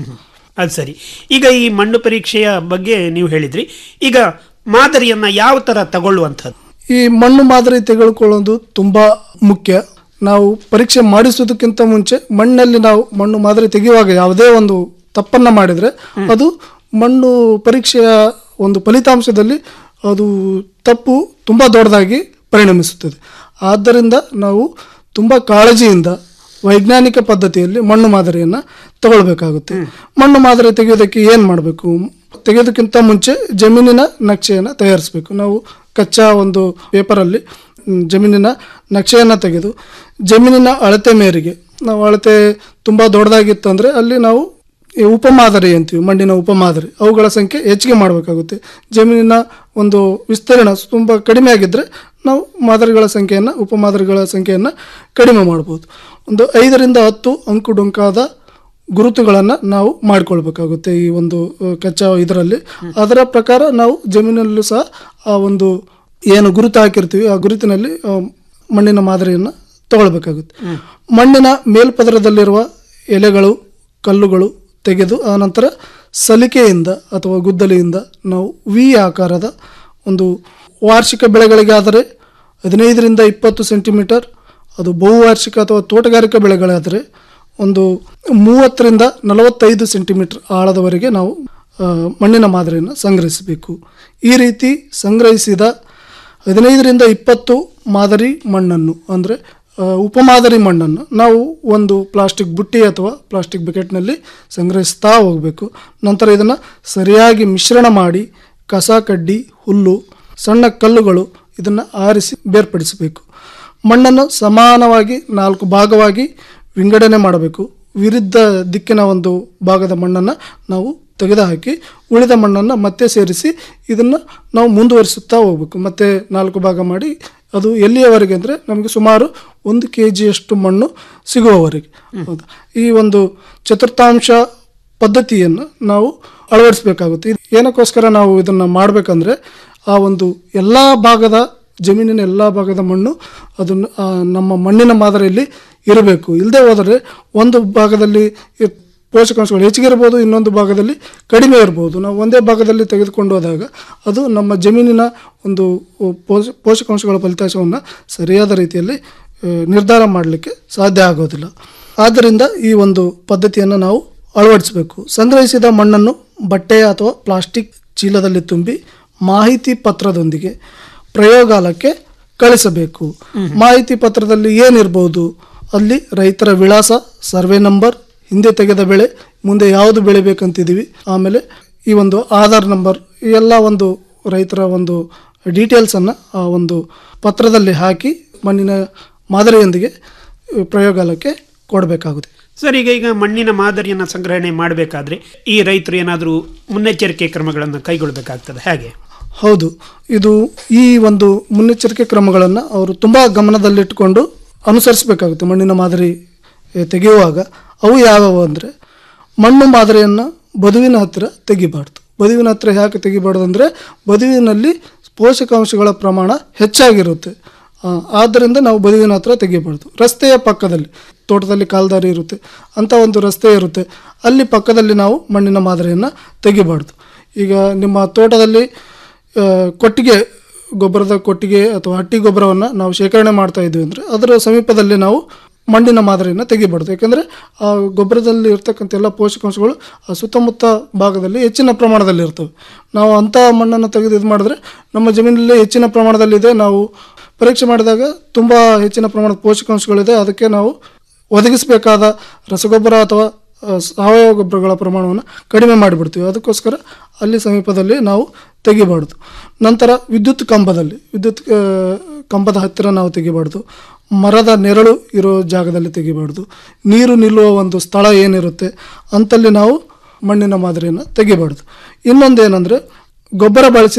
ಅದು ಸರಿ ಈಗ ಈ ಮಣ್ಣು ಪರೀಕ್ಷೆಯ ಬಗ್ಗೆ ನೀವು ಹೇಳಿದ್ರಿ ಈಗ ಮಾದರಿಯನ್ನ ಯಾವ ತರ ತಗೊಳ್ಳುವಂಥದ್ದು ಈ ಮಣ್ಣು ಮಾದರಿ ತೆಗೆದುಕೊಳ್ಳೋದು ತುಂಬ ಮುಖ್ಯ ನಾವು ಪರೀಕ್ಷೆ ಮಾಡಿಸೋದಕ್ಕಿಂತ ಮುಂಚೆ ಮಣ್ಣಲ್ಲಿ ನಾವು ಮಣ್ಣು ಮಾದರಿ ತೆಗೆಯುವಾಗ ಯಾವುದೇ ಒಂದು ತಪ್ಪನ್ನ ಮಾಡಿದರೆ ಅದು ಮಣ್ಣು ಪರೀಕ್ಷೆಯ ಒಂದು ಫಲಿತಾಂಶದಲ್ಲಿ ಅದು ತಪ್ಪು ತುಂಬ ದೊಡ್ಡದಾಗಿ ಪರಿಣಮಿಸುತ್ತದೆ ಆದ್ದರಿಂದ ನಾವು ತುಂಬ ಕಾಳಜಿಯಿಂದ ವೈಜ್ಞಾನಿಕ ಪದ್ಧತಿಯಲ್ಲಿ ಮಣ್ಣು ಮಾದರಿಯನ್ನು ತಗೊಳ್ಬೇಕಾಗುತ್ತೆ ಮಣ್ಣು ಮಾದರಿ ತೆಗೆಯೋದಕ್ಕೆ ಏನು ಮಾಡಬೇಕು ತೆಗೆಯೋದಕ್ಕಿಂತ ಮುಂಚೆ ಜಮೀನಿನ ನಕ್ಷೆಯನ್ನು ತಯಾರಿಸಬೇಕು ನಾವು ಕಚ್ಚಾ ಒಂದು ಪೇಪರಲ್ಲಿ ಮ್, ಜಮೀನಿನ ನಕ್ಷೆಯನ್ನು ತೆಗೆದು ಜಮೀನಿನ ಅಳತೆ ಮೇರೆಗೆ ನಾವು ಅಳತೆ ತುಂಬ ದೊಡ್ಡದಾಗಿತ್ತು ಅಂದರೆ ಅಲ್ಲಿ ನಾವು ಈ ಉಪಮಾದರಿ ಅಂತೀವಿ ಮಣ್ಣಿನ ಉಪಮಾದರಿ ಅವುಗಳ ಸಂಖ್ಯೆ ಹೆಚ್ಚಿಗೆ ಮಾಡಬೇಕಾಗುತ್ತೆ ಜಮೀನಿನ ಒಂದು ವಿಸ್ತೀರ್ಣ ತುಂಬ ಕಡಿಮೆ ಆಗಿದ್ದರೆ ನಾವು ಮಾದರಿಗಳ ಸಂಖ್ಯೆಯನ್ನು ಉಪಮಾದರಿಗಳ ಸಂಖ್ಯೆಯನ್ನು ಕಡಿಮೆ ಮಾಡ್ಬೋದು ಒಂದು ಐದರಿಂದ ಹತ್ತು ಅಂಕುಡೊಂಕಾದ ಗುರುತುಗಳನ್ನು ನಾವು ಮಾಡಿಕೊಳ್ಬೇಕಾಗುತ್ತೆ ಈ ಒಂದು ಅಹ್, ಕಚ್ಚಾ ಇದರಲ್ಲಿ ಅದರ ಪ್ರಕಾರ ನಾವು ಜಮೀನಲ್ಲೂ ಸಹ ಆ ಒಂದು ಏನು ಗುರುತು ಹಾಕಿರ್ತೀವಿ ಆ ಗುರುತಿನಲ್ಲಿ ಆ, ಮಣ್ಣಿನ ಮಾದರಿಯನ್ನು ತಗೊಳ್ಬೇಕಾಗುತ್ತೆ ಮಣ್ಣಿನ ಮೇಲ್ಪದರದಲ್ಲಿರುವ ಎಲೆಗಳು ಕಲ್ಲುಗಳು ತೆಗೆದು ಆನಂತರ ಸಲಿಕೆಯಿಂದ ಅಥವಾ ಗುದ್ದಲಿಯಿಂದ ನಾವು ವಿ ಆಕಾರದ ಒಂದು ವಾರ್ಷಿಕ ಬೆಳೆಗಳಿಗಾದರೆ ಹದಿನೈದರಿಂದ ಇಪ್ಪತ್ತು ಸೆಂಟಿಮೀಟರ್ ಅದು ಬಹುವಾರ್ಷಿಕ ಅಥವಾ ತೋಟಗಾರಿಕಾ ಬೆಳೆಗಳಾದರೆ ಒಂದು ಮೂವತ್ತರಿಂದ ನಲವತ್ತೈದು ಸೆಂಟಿಮೀಟರ್ ಆಳದವರೆಗೆ ನಾವು ಆ, ಮಣ್ಣಿನ ಮಾದರಿಯನ್ನು ಸಂಗ್ರಹಿಸಬೇಕು ಈ ರೀತಿ ಸಂಗ್ರಹಿಸಿದ ಹದಿನೈದರಿಂದ ಇಪ್ಪತ್ತು ಮಾದರಿ ಮಣ್ಣನ್ನು ಅಂದರೆ ಉಪಮಾದರಿ ಮಣ್ಣನ್ನು ನಾವು ಒಂದು ಪ್ಲಾಸ್ಟಿಕ್ ಬುಟ್ಟಿ ಅಥವಾ ಪ್ಲಾಸ್ಟಿಕ್ ಬಕೆಟ್ನಲ್ಲಿ ಸಂಗ್ರಹಿಸ್ತಾ ಹೋಗಬೇಕು ನಂತರ ಇದನ್ನು ಸರಿಯಾಗಿ ಮಿಶ್ರಣ ಮಾಡಿ ಕಸ ಕಡ್ಡಿ ಹುಲ್ಲು ಸಣ್ಣ ಕಲ್ಲುಗಳು ಇದನ್ನು ಆರಿಸಿ ಬೇರ್ಪಡಿಸಬೇಕು ಮಣ್ಣನ್ನು ಸಮಾನವಾಗಿ ನಾಲ್ಕು ಭಾಗವಾಗಿ ವಿಂಗಡಣೆ ಮಾಡಬೇಕು ವಿರುದ್ಧ ದಿಕ್ಕಿನ ಒಂದು ಭಾಗದ ಮಣ್ಣನ್ನು ನಾವು ತೆಗೆದುಹಾಕಿ ಉಳಿದ ಮಣ್ಣನ್ನು ಮತ್ತೆ ಸೇರಿಸಿ ಇದನ್ನು ನಾವು ಮುಂದುವರಿಸುತ್ತಾ ಹೋಗ್ಬೇಕು ಮತ್ತೆ ನಾಲ್ಕು ಭಾಗ ಮಾಡಿ ಅದು ಎಲ್ಲಿಯವರೆಗೆ ಅಂದರೆ ನಮಗೆ ಸುಮಾರು ಒಂದು ಕೆ ಜಿಯಷ್ಟು ಮಣ್ಣು ಸಿಗುವವರೆಗೆ ಹೌದಾ ಈ ಒಂದು ಚತುರ್ಥಾಂಶ ಪದ್ಧತಿಯನ್ನು ನಾವು ಅಳವಡಿಸಬೇಕಾಗುತ್ತೆ ಇದು ಏನಕ್ಕೋಸ್ಕರ ನಾವು ಇದನ್ನು ಮಾಡಬೇಕಂದ್ರೆ ಆ ಒಂದು ಎಲ್ಲ ಭಾಗದ ಜಮೀನಿನ ಎಲ್ಲ ಭಾಗದ ಮಣ್ಣು ಅದನ್ನು ಆ, ನಮ್ಮ ಮಣ್ಣಿನ ಮಾದರಿಯಲ್ಲಿ ಇರಬೇಕು ಇಲ್ಲದೆ ಹೋದರೆ ಒಂದು ಭಾಗದಲ್ಲಿ ಇ- ಪೋಷಕಾಂಶಗಳು ಹೆಚ್ಚಿಗೆ ಇರ್ಬೋದು ಇನ್ನೊಂದು ಭಾಗದಲ್ಲಿ ಕಡಿಮೆ ಇರ್ಬೋದು ನಾವು ಒಂದೇ ಭಾಗದಲ್ಲಿ ತೆಗೆದುಕೊಂಡು ಹೋದಾಗ ಅದು ನಮ್ಮ ಜಮೀನಿನ ಒಂದು ಪೋಷ ಪೋಷಕಾಂಶಗಳ ಫಲಿತಾಂಶವನ್ನು ಸರಿಯಾದ ರೀತಿಯಲ್ಲಿ ಆ, ನಿರ್ಧಾರ ಮಾಡಲಿಕ್ಕೆ ಸಾಧ್ಯ ಆಗೋದಿಲ್ಲ ಆದ್ದರಿಂದ ಈ ಒಂದು ಪದ್ಧತಿಯನ್ನು ನಾವು ಅಳವಡಿಸಬೇಕು ಸಂಗ್ರಹಿಸಿದ ಮಣ್ಣನ್ನು ಬಟ್ಟೆಯ ಅಥವಾ ಪ್ಲಾಸ್ಟಿಕ್ ಚೀಲದಲ್ಲಿ ತುಂಬಿ ಮಾಹಿತಿ ಪತ್ರದೊಂದಿಗೆ ಪ್ರಯೋಗಾಲಯಕ್ಕೆ ಕಳಿಸಬೇಕು ಮಾಹಿತಿ ಪತ್ರದಲ್ಲಿ ಏನಿರ್ಬೋದು ಅಲ್ಲಿ ರೈತರ ವಿಳಾಸ ಸರ್ವೆ ನಂಬರ್ ಹಿಂದೆ ತೆಗೆದ ಬೆಳೆ ಮುಂದೆ ಯಾವುದು ಬೆಳಿಬೇಕಂತಿದ್ದೀವಿ ಆಮೇಲೆ ಈ ಒಂದು ಆಧಾರ್ ನಂಬರ್ ಈ ಎಲ್ಲ ಒಂದು ರೈತರ ಒಂದು ಡೀಟೇಲ್ಸನ್ನು ಆ ಒಂದು ಪತ್ರದಲ್ಲಿ ಹಾಕಿ ಮಣ್ಣಿನ ಮಾದರಿಯೊಂದಿಗೆ ಈ ಪ್ರಯೋಗಾಲಯಕ್ಕೆ ಕೊಡಬೇಕಾಗುತ್ತೆ ಸರ್ ಈಗ ಈಗ ಮಣ್ಣಿನ ಮಾದರಿಯನ್ನ ಸಂಗ್ರಹಣೆ ಮಾಡಬೇಕಾದ್ರೆ ಈ ರೈತರು ಏನಾದರೂ ಮುನ್ನೆಚ್ಚರಿಕೆ ಕ್ರಮಗಳನ್ನು ಕೈಗೊಳ್ಳಬೇಕಾಗ್ತದೆ ಹೇಗೆ ಹೌದು ಇದು ಈ ಒಂದು ಮುನ್ನೆಚ್ಚರಿಕೆ ಕ್ರಮಗಳನ್ನು ಅವರು ತುಂಬ ಗಮನದಲ್ಲಿಟ್ಟುಕೊಂಡು ಅನುಸರಿಸಬೇಕಾಗುತ್ತೆ ಮಣ್ಣಿನ ಮಾದರಿ ಎ, ತೆಗೆಯುವಾಗ ಅವು ಯಾವುವು ಅಂದರೆ ಮಣ್ಣು ಮಾದರಿಯನ್ನು ಬದುವಿನ ಹತ್ತಿರ ತೆಗಿಬಾರ್ದು ಬದುವಿನ ಹತ್ತಿರ ಯಾಕೆ ತೆಗಿಬಾರ್ದು ಅಂದರೆ ಬದುವಿನಲ್ಲಿ ಪೋಷಕಾಂಶಗಳ ಪ್ರಮಾಣ ಹೆಚ್ಚಾಗಿರುತ್ತೆ ಆ, ಆದ್ದರಿಂದ ನಾವು ಬದುವಿನ ಹತ್ರ ತೆಗಿಬಾರ್ದು ರಸ್ತೆಯ ಪಕ್ಕದಲ್ಲಿ ತೋಟದಲ್ಲಿ ಕಾಲ್ದಾರಿ ಇರುತ್ತೆ ಅಂಥ ಒಂದು ರಸ್ತೆ ಇರುತ್ತೆ ಅಲ್ಲಿ ಪಕ್ಕದಲ್ಲಿ ನಾವು ಮಣ್ಣಿನ ಮಾದರಿಯನ್ನು ತೆಗಿಬಾರ್ದು ಈಗ ನಿಮ್ಮ ತೋಟದಲ್ಲಿ ಆ, ಕೊಟ್ಟಿಗೆ ಗೊಬ್ಬರದ ಕೊಟ್ಟಿಗೆ ಅಥವಾ ಹಟ್ಟಿ ಗೊಬ್ಬರವನ್ನು ನಾವು ಶೇಖರಣೆ ಮಾಡ್ತಾ ಇದ್ವಿ ಅಂದರೆ ಅದರ ಸಮೀಪದಲ್ಲಿ ನಾವು ಮಣ್ಣಿನ ಮಾದರಿಯನ್ನು ತೆಗಿಬಾರ್ದು ಯಾಕೆಂದರೆ ಆ ಗೊಬ್ಬರದಲ್ಲಿ ಇರ್ತಕ್ಕಂಥ ಎಲ್ಲ ಪೋಷಕಾಂಶಗಳು ಆ ಸುತ್ತಮುತ್ತ ಭಾಗದಲ್ಲಿ ಹೆಚ್ಚಿನ ಪ್ರಮಾಣದಲ್ಲಿ ಇರ್ತವೆ ನಾವು ಅಂಥ ಮಣ್ಣನ್ನು ತೆಗೆದು ಇದು ಮಾಡಿದ್ರೆ ನಮ್ಮ ಜಮೀನಲ್ಲಿ ಹೆಚ್ಚಿನ ಪ್ರಮಾಣದಲ್ಲಿದೆ ನಾವು ಪರೀಕ್ಷೆ ಮಾಡಿದಾಗ ತುಂಬ ಹೆಚ್ಚಿನ ಪ್ರಮಾಣದ ಪೋಷಕಾಂಶಗಳಿದೆ ಅದಕ್ಕೆ ನಾವು ಒದಗಿಸಬೇಕಾದ ರಸಗೊಬ್ಬರ ಅಥವಾ ಆ, ಸಾವಯವ ಗೊಬ್ಬರಗಳ ಪ್ರಮಾಣವನ್ನು ಕಡಿಮೆ ಮಾಡಿಬಿಡ್ತೀವಿ ಅದಕ್ಕೋಸ್ಕರ ಅಲ್ಲಿ ಸಮೀಪದಲ್ಲಿ ನಾವು ತೆಗಿಬಾರ್ದು ನಂತರ ವಿದ್ಯುತ್ ಕಂಬದಲ್ಲಿ ವಿದ್ಯುತ್ ಆ, ಕಂಬದ ಹತ್ತಿರ ನಾವು ತೆಗಿಬಾರ್ದು ಮರದ ನೆರಳು ಇರೋ ಜಾಗದಲ್ಲಿ ತೆಗಿಬಾರ್ದು ನೀರು ನಿಲ್ಲುವ ಒಂದು ಸ್ಥಳ ಏನಿರುತ್ತೆ ಅಂತಲ್ಲಿ ನಾವು ಮಣ್ಣಿನ ಮಾದರಿಯನ್ನು ತೆಗಿಬಾರ್ದು ಇನ್ನೊಂದೇನೆಂದರೆ ಗೊಬ್ಬರ ಬಳಸಿದ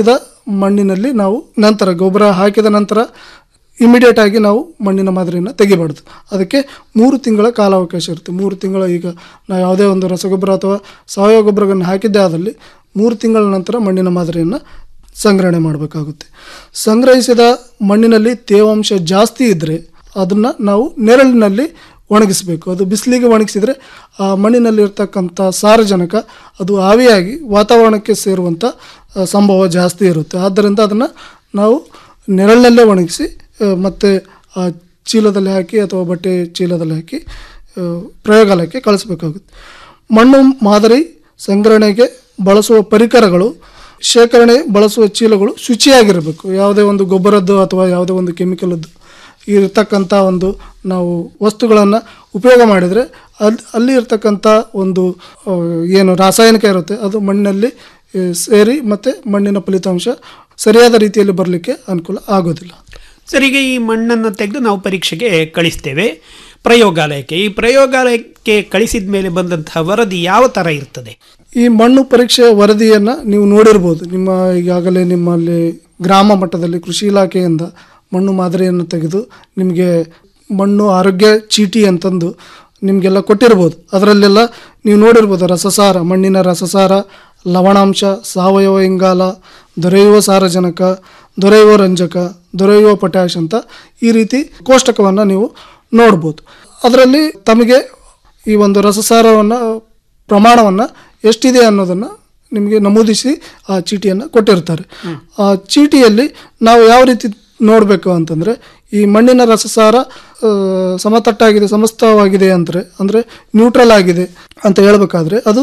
ಮಣ್ಣಿನಲ್ಲಿ ನಾವು ನಂತರ ಗೊಬ್ಬರ ಹಾಕಿದ ನಂತರ ಇಮಿಡಿಯೇಟ್ ಆಗಿ ನಾವು ಮಣ್ಣಿನ ಮಾದರಿಯನ್ನು ತೆಗಿಬಾರ್ದು ಅದಕ್ಕೆ ಮೂರು ತಿಂಗಳ ಕಾಲಾವಕಾಶ ಇರುತ್ತೆ ಮೂರು ತಿಂಗಳ ಈಗ ನಾವು ಯಾವುದೇ ಒಂದು ರಸಗೊಬ್ಬರ ಅಥವಾ ಸಾವಯವ ಗೊಬ್ಬರವನ್ನು ಹಾಕಿದ್ದೇ ಆದಲ್ಲಿ ಮೂರು ತಿಂಗಳ ನಂತರ ಮಣ್ಣಿನ ಮಾದರಿಯನ್ನು ಸಂಗ್ರಹಣೆ ಮಾಡಬೇಕಾಗುತ್ತೆ ಸಂಗ್ರಹಿಸಿದ ಮಣ್ಣಿನಲ್ಲಿ ತೇವಾಂಶ ಜಾಸ್ತಿ ಇದ್ದರೆ ಅದನ್ನು ನಾವು ನೆರಳಿನಲ್ಲಿ ಒಣಗಿಸಬೇಕು ಅದು ಬಿಸಿಲಿಗೆ ಒಣಗಿಸಿದರೆ ಆ ಮಣ್ಣಿನಲ್ಲಿ ಇರ್ತಕ್ಕಂಥ ಸಾರಜನಕ ಅದು ಆವಿಯಾಗಿ ವಾತಾವರಣಕ್ಕೆ ಸೇರುವಂಥ ಆ, ಸಂಭವ ಜಾಸ್ತಿ ಇರುತ್ತೆ ಆದ್ದರಿಂದ ಅದನ್ನು ನಾವು ನೆರಳಿನಲ್ಲೇ ಒಣಗಿಸಿ ಆ, ಮತ್ತೆ ಆ ಚೀಲದಲ್ಲಿ ಹಾಕಿ ಅಥವಾ ಬಟ್ಟೆ ಚೀಲದಲ್ಲಿ ಹಾಕಿ ಆ, ಪ್ರಯೋಗಾಲಯಕ್ಕೆ ಕಳಿಸ್ಬೇಕಾಗುತ್ತೆ ಮಣ್ಣು ಮಾದರಿ ಸಂಗ್ರಹಣೆಗೆ ಬಳಸುವ ಪರಿಕರಗಳು ಶೇಖರಣೆ ಬಳಸುವ ಚೀಲಗಳು ಶುಚಿಯಾಗಿರಬೇಕು ಯಾವುದೇ ಒಂದು ಗೊಬ್ಬರದ್ದು ಅಥವಾ ಯಾವುದೇ ಒಂದು ಕೆಮಿಕಲದ್ದು ಇರತಕ್ಕಂಥ ಒಂದು ನಾವು ವಸ್ತುಗಳನ್ನು ಉಪಯೋಗ ಮಾಡಿದರೆ ಅಲ್ಲಿ ಅಲ್ಲಿ ಇರ್ತಕ್ಕಂಥ ಒಂದು ಆ, ಏನು ರಾಸಾಯನಿಕ ಇರುತ್ತೆ ಅದು ಮಣ್ಣಿನಲ್ಲಿ ಆ, ಸೇರಿ ಮತ್ತು ಮಣ್ಣಿನ ಫಲಿತಾಂಶ ಸರಿಯಾದ ರೀತಿಯಲ್ಲಿ ಬರಲಿಕ್ಕೆ ಅನುಕೂಲ ಆಗೋದಿಲ್ಲ ಸರಿಗೆ ಈ ಮಣ್ಣನ್ನು ತೆಗೆದು ನಾವು ಪರೀಕ್ಷೆಗೆ ಕಳಿಸ್ತೇವೆ ಪ್ರಯೋಗಾಲಯಕ್ಕೆ ಈ ಪ್ರಯೋಗಾಲಯಕ್ಕೆ ಕಳಿಸಿದ ಮೇಲೆ ಬಂದಂತಹ ವರದಿ ಯಾವ ಥರ ಇರ್ತದೆ ಈ ಮಣ್ಣು ಪರೀಕ್ಷೆ ವರದಿಯನ್ನು ನೀವು ನೋಡಿರ್ಬೋದು ನಿಮ್ಮ ಈಗಾಗಲೇ ನಿಮ್ಮಲ್ಲಿ ಗ್ರಾಮ ಮಟ್ಟದಲ್ಲಿ ಕೃಷಿ ಇಲಾಖೆಯಿಂದ ಮಣ್ಣು ಮಾದರಿಯನ್ನು ತೆಗೆದು ನಿಮಗೆ ಮಣ್ಣು ಆರೋಗ್ಯ ಚೀಟಿ ಅಂತಂದು ನಿಮಗೆಲ್ಲ ಕೊಟ್ಟಿರ್ಬೋದು ಅದರಲ್ಲೆಲ್ಲ ನೀವು ನೋಡಿರ್ಬೋದು ರಸಸಾರ ಮಣ್ಣಿನ ರಸಸಾರ ಲವಣಾಂಶ ಸಾವಯವ ಇಂಗಾಲ ದೊರೆಯುವ ಸಾರಜನಕ ದೊರೆಯುವ ರಂಜಕ ದೊರೆಯುವ ಪೊಟ್ಯಾಷ್ ಅಂತ ಈ ರೀತಿ ಕೋಷ್ಟಕವನ್ನು ನೀವು ನೋಡ್ಬೋದು ಅದರಲ್ಲಿ ತಮಗೆ ಈ ಒಂದು ರಸಸಾರವನ್ನು ಪ್ರಮಾಣವನ್ನು ಎಷ್ಟಿದೆ ಅನ್ನೋದನ್ನು ನಿಮಗೆ ನಮೂದಿಸಿ ಆ ಚೀಟಿಯನ್ನು ಕೊಟ್ಟಿರ್ತಾರೆ ಆ ಚೀಟಿಯಲ್ಲಿ ನಾವು ಯಾವ ರೀತಿ ನೋಡಬೇಕು ಅಂತಂದರೆ ಈ ಮಣ್ಣಿನ ರಸಸಾರ ಆ, ಸಮತಟ್ಟಾಗಿದೆ ಸಮಸ್ತವಾಗಿದೆ ಅಂದರೆ ಅಂದರೆ ನ್ಯೂಟ್ರಲ್ ಆಗಿದೆ ಅಂತ ಹೇಳಬೇಕಾದ್ರೆ ಅದು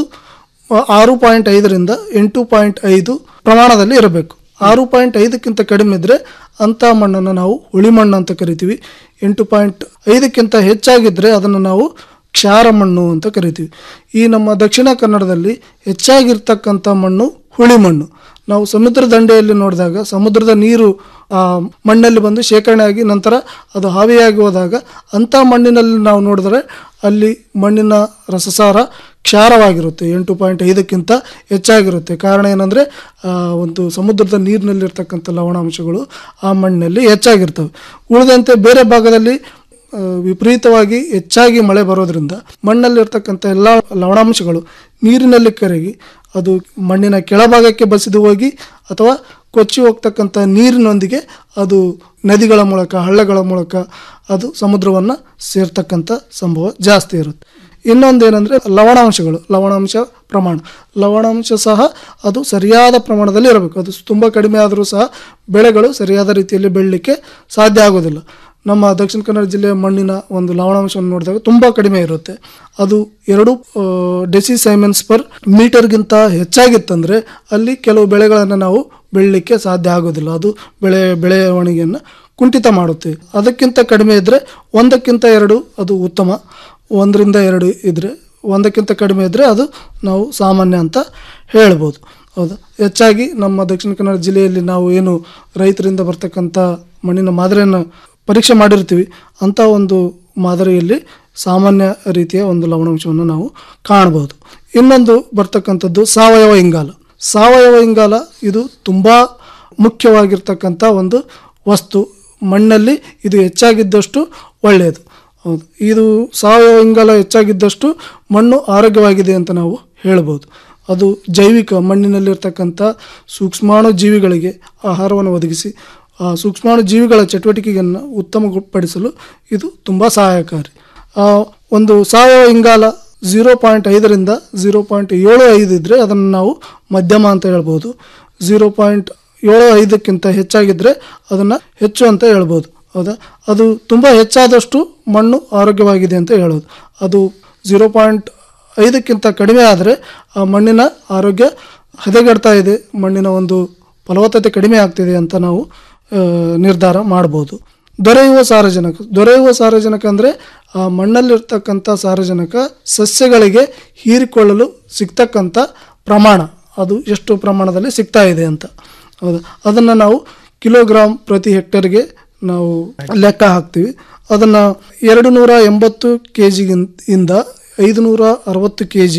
ಆರು ಪಾಯಿಂಟ್ ಐದರಿಂದ ಎಂಟು ಪಾಯಿಂಟ್ ಐದು ಪ್ರಮಾಣದಲ್ಲಿ ಇರಬೇಕು ಆರು ಪಾಯಿಂಟ್ ಐದಕ್ಕಿಂತ ಕಡಿಮೆ ಇದ್ದರೆ ಅಂಥ ಮಣ್ಣನ್ನು ನಾವು ಹುಳಿ ಮಣ್ಣು ಅಂತ ಕರಿತೀವಿ ಎಂಟು ಪಾಯಿಂಟ್ ಐದಕ್ಕಿಂತ ಹೆಚ್ಚಾಗಿದ್ದರೆ ಅದನ್ನು ನಾವು ಕ್ಷಾರ ಮಣ್ಣು ಅಂತ ಕರಿತೀವಿ ಈ ನಮ್ಮ ದಕ್ಷಿಣ ಕನ್ನಡದಲ್ಲಿ ಹೆಚ್ಚಾಗಿರ್ತಕ್ಕಂಥ ಮಣ್ಣು ಹುಳಿ ಮಣ್ಣು ನಾವು ಸಮುದ್ರ ದಂಡೆಯಲ್ಲಿ ನೋಡಿದಾಗ ಸಮುದ್ರದ ನೀರು ಆ ಮಣ್ಣಲ್ಲಿ ಬಂದು ಶೇಖರಣೆ ಆಗಿ ನಂತರ ಅದು ಹಾವಿಯಾಗಿ ಹೋದಾಗ ಅಂಥ ಮಣ್ಣಿನಲ್ಲಿ ನಾವು ನೋಡಿದ್ರೆ ಅಲ್ಲಿ ಮಣ್ಣಿನ ರಸಸಾರ ಕ್ಷಾರವಾಗಿರುತ್ತೆ ಎಂಟು ಪಾಯಿಂಟ್ ಐದಕ್ಕಿಂತ ಹೆಚ್ಚಾಗಿರುತ್ತೆ ಕಾರಣ ಏನಂದರೆ ಒಂದು ಸಮುದ್ರದ ನೀರಿನಲ್ಲಿರ್ತಕ್ಕಂಥ ಲವಣಾಂಶಗಳು ಆ ಮಣ್ಣಿನಲ್ಲಿ ಹೆಚ್ಚಾಗಿರ್ತವೆ ಉಳಿದಂತೆ ಬೇರೆ ಭಾಗದಲ್ಲಿ ಆ, ವಿಪರೀತವಾಗಿ ಹೆಚ್ಚಾಗಿ ಮಳೆ ಬರೋದ್ರಿಂದ ಮಣ್ಣಲ್ಲಿರ್ತಕ್ಕಂಥ ಎಲ್ಲ ಲವಣಾಂಶಗಳು ನೀರಿನಲ್ಲಿ ಕರಗಿ ಅದು ಮಣ್ಣಿನ ಕೆಳಭಾಗಕ್ಕೆ ಬಸಿದು ಹೋಗಿ ಅಥವಾ ಕೊಚ್ಚಿ ಹೋಗ್ತಕ್ಕಂಥ ನೀರಿನೊಂದಿಗೆ ಅದು ನದಿಗಳ ಮೂಲಕ ಹಳ್ಳಗಳ ಮೂಲಕ ಅದು ಸಮುದ್ರವನ್ನು ಸೇರ್ತಕ್ಕಂಥ ಸಂಭವ ಜಾಸ್ತಿ ಇರುತ್ತೆ ಇನ್ನೊಂದೇನೆಂದರೆ ಲವಣಾಂಶಗಳು ಲವಣಾಂಶ ಪ್ರಮಾಣ ಲವಣಾಂಶ ಸಹ ಅದು ಸರಿಯಾದ ಪ್ರಮಾಣದಲ್ಲಿ ಇರಬೇಕು ಅದು ತುಂಬ ಕಡಿಮೆ ಆದರೂ ಸಹ ಬೆಳೆಗಳು ಸರಿಯಾದ ರೀತಿಯಲ್ಲಿ ಬೆಳಲಿಕ್ಕೆ ಸಾಧ್ಯ ಆಗೋದಿಲ್ಲ ನಮ್ಮ ದಕ್ಷಿಣ ಕನ್ನಡ ಜಿಲ್ಲೆಯ ಮಣ್ಣಿನ ಒಂದು ಲವಣಾಂಶವನ್ನು ನೋಡಿದಾಗ ತುಂಬ ಕಡಿಮೆ ಇರುತ್ತೆ ಅದು ಎರಡು ಡೆಸಿ ಸೈಮೆನ್ಸ್ ಪರ್ ಮೀಟರ್ಗಿಂತ ಹೆಚ್ಚಾಗಿತ್ತಂದರೆ ಅಲ್ಲಿ ಕೆಲವು ಬೆಳೆಗಳನ್ನು ನಾವು ಬೆಳಲಿಕ್ಕೆ ಸಾಧ್ಯ ಆಗೋದಿಲ್ಲ ಅದು ಬೆಳೆ ಬೆಳವಣಿಗೆಯನ್ನು ಕುಂಠಿತ ಮಾಡುತ್ತೆ ಅದಕ್ಕಿಂತ ಕಡಿಮೆ ಇದ್ದರೆ ಒಂದಕ್ಕಿಂತ ಎರಡು ಅದು ಉತ್ತಮ ಒಂದರಿಂದ ಎರಡು ಇದ್ದರೆ ಒಂದಕ್ಕಿಂತ ಕಡಿಮೆ ಇದ್ದರೆ ಅದು ನಾವು ಸಾಮಾನ್ಯ ಅಂತ ಹೇಳ್ಬೋದು ಹೌದಾ ಹೆಚ್ಚಾಗಿ ನಮ್ಮ ದಕ್ಷಿಣ ಕನ್ನಡ ಜಿಲ್ಲೆಯಲ್ಲಿ ನಾವು ಏನು ರೈತರಿಂದ ಬರ್ತಕ್ಕಂಥ ಮಣ್ಣಿನ ಮಾದರಿಯನ್ನು ಪರೀಕ್ಷೆ ಮಾಡಿರ್ತೀವಿ ಅಂಥ ಒಂದು ಮಾದರಿಯಲ್ಲಿ ಸಾಮಾನ್ಯ ರೀತಿಯ ಒಂದು ಲವಣಾಂಶವನ್ನು ನಾವು ಕಾಣಬಹುದು ಇನ್ನೊಂದು ಬರ್ತಕ್ಕಂಥದ್ದು ಸಾವಯವ ಇಂಗಾಲ ಸಾವಯವ ಇಂಗಾಲ ಇದು ತುಂಬ ಮುಖ್ಯವಾಗಿರ್ತಕ್ಕಂಥ ಒಂದು ವಸ್ತು ಮಣ್ಣಲ್ಲಿ ಇದು ಹೆಚ್ಚಾಗಿದ್ದಷ್ಟು ಒಳ್ಳೆಯದು ಹೌದು ಇದು ಸಾವಯವ ಇಂಗಾಲ ಹೆಚ್ಚಾಗಿದ್ದಷ್ಟು ಮಣ್ಣು ಆರೋಗ್ಯವಾಗಿದೆ ಅಂತ ನಾವು ಹೇಳ್ಬೋದು ಅದು ಜೈವಿಕ ಮಣ್ಣಿನಲ್ಲಿರ್ತಕ್ಕಂಥ ಸೂಕ್ಷ್ಮಾಣು ಜೀವಿಗಳಿಗೆ ಆಹಾರವನ್ನು ಒದಗಿಸಿ ಆ ಸೂಕ್ಷ್ಮಾಣು ಜೀವಿಗಳ ಚಟುವಟಿಕೆಯನ್ನು ಉತ್ತಮಪಡಿಸಲು ಇದು ತುಂಬ ಸಹಾಯಕಾರಿ ಆ, ಒಂದು ಸಾವಯವ ಇಂಗಾಲ ಝೀರೋ ಪಾಯಿಂಟ್ ಐದರಿಂದ ಝೀರೋ ಪಾಯಿಂಟ್ ಏಳು ಐದು ಇದ್ದರೆ ಅದನ್ನು ನಾವು ಮಧ್ಯಮ ಅಂತ ಹೇಳ್ಬೋದು ಝೀರೋ ಪಾಯಿಂಟ್ ಏಳು ಐದಕ್ಕಿಂತ ಹೆಚ್ಚಾಗಿದ್ದರೆ ಅದನ್ನು ಹೆಚ್ಚು ಅಂತ ಹೇಳ್ಬೋದು ಹೌದಾ ಅದು ತುಂಬ ಹೆಚ್ಚಾದಷ್ಟು ಮಣ್ಣು ಆರೋಗ್ಯವಾಗಿದೆ ಅಂತ ಹೇಳೋದು ಅದು ಝೀರೋ ಪಾಯಿಂಟ್ ಐದಕ್ಕಿಂತ ಕಡಿಮೆ ಆದರೆ ಆ ಮಣ್ಣಿನ ಆರೋಗ್ಯ ಹದಗೆಡ್ತಾ ಇದೆ ಮಣ್ಣಿನ ಒಂದು ಫಲವತ್ತತೆ ಕಡಿಮೆ ಆಗ್ತಿದೆ ಅಂತ ನಾವು ಆ, ನಿರ್ಧಾರ ಮಾಡ್ಬೋದು ದೊರೆಯುವ ಸಾರಜನಕ ದೊರೆಯುವ ಸಾರಜನಕ ಅಂದರೆ ಆ ಮಣ್ಣಲ್ಲಿರ್ತಕ್ಕಂಥ ಸಾರಜನಕ ಸಸ್ಯಗಳಿಗೆ ಹೀರಿಕೊಳ್ಳಲು ಸಿಗ್ತಕ್ಕಂಥ ಪ್ರಮಾಣ ಅದು ಎಷ್ಟು ಪ್ರಮಾಣದಲ್ಲಿ ಸಿಗ್ತಾ ಇದೆ ಅಂತ ಹೌದಾ ಅದನ್ನು ನಾವು ಕಿಲೋಗ್ರಾಮ್ ಪ್ರತಿ ಹೆಕ್ಟರ್ಗೆ ನಾವು ಲೆಕ್ಕ ಹಾಕ್ತೀವಿ ಅದನ್ನು ಎರಡು ನೂರ ಎಂಬತ್ತು ಕೆ ಜಿಗಿಂತ ಐದು ನೂರ ಅರವತ್ತು ಕೆ ಜಿ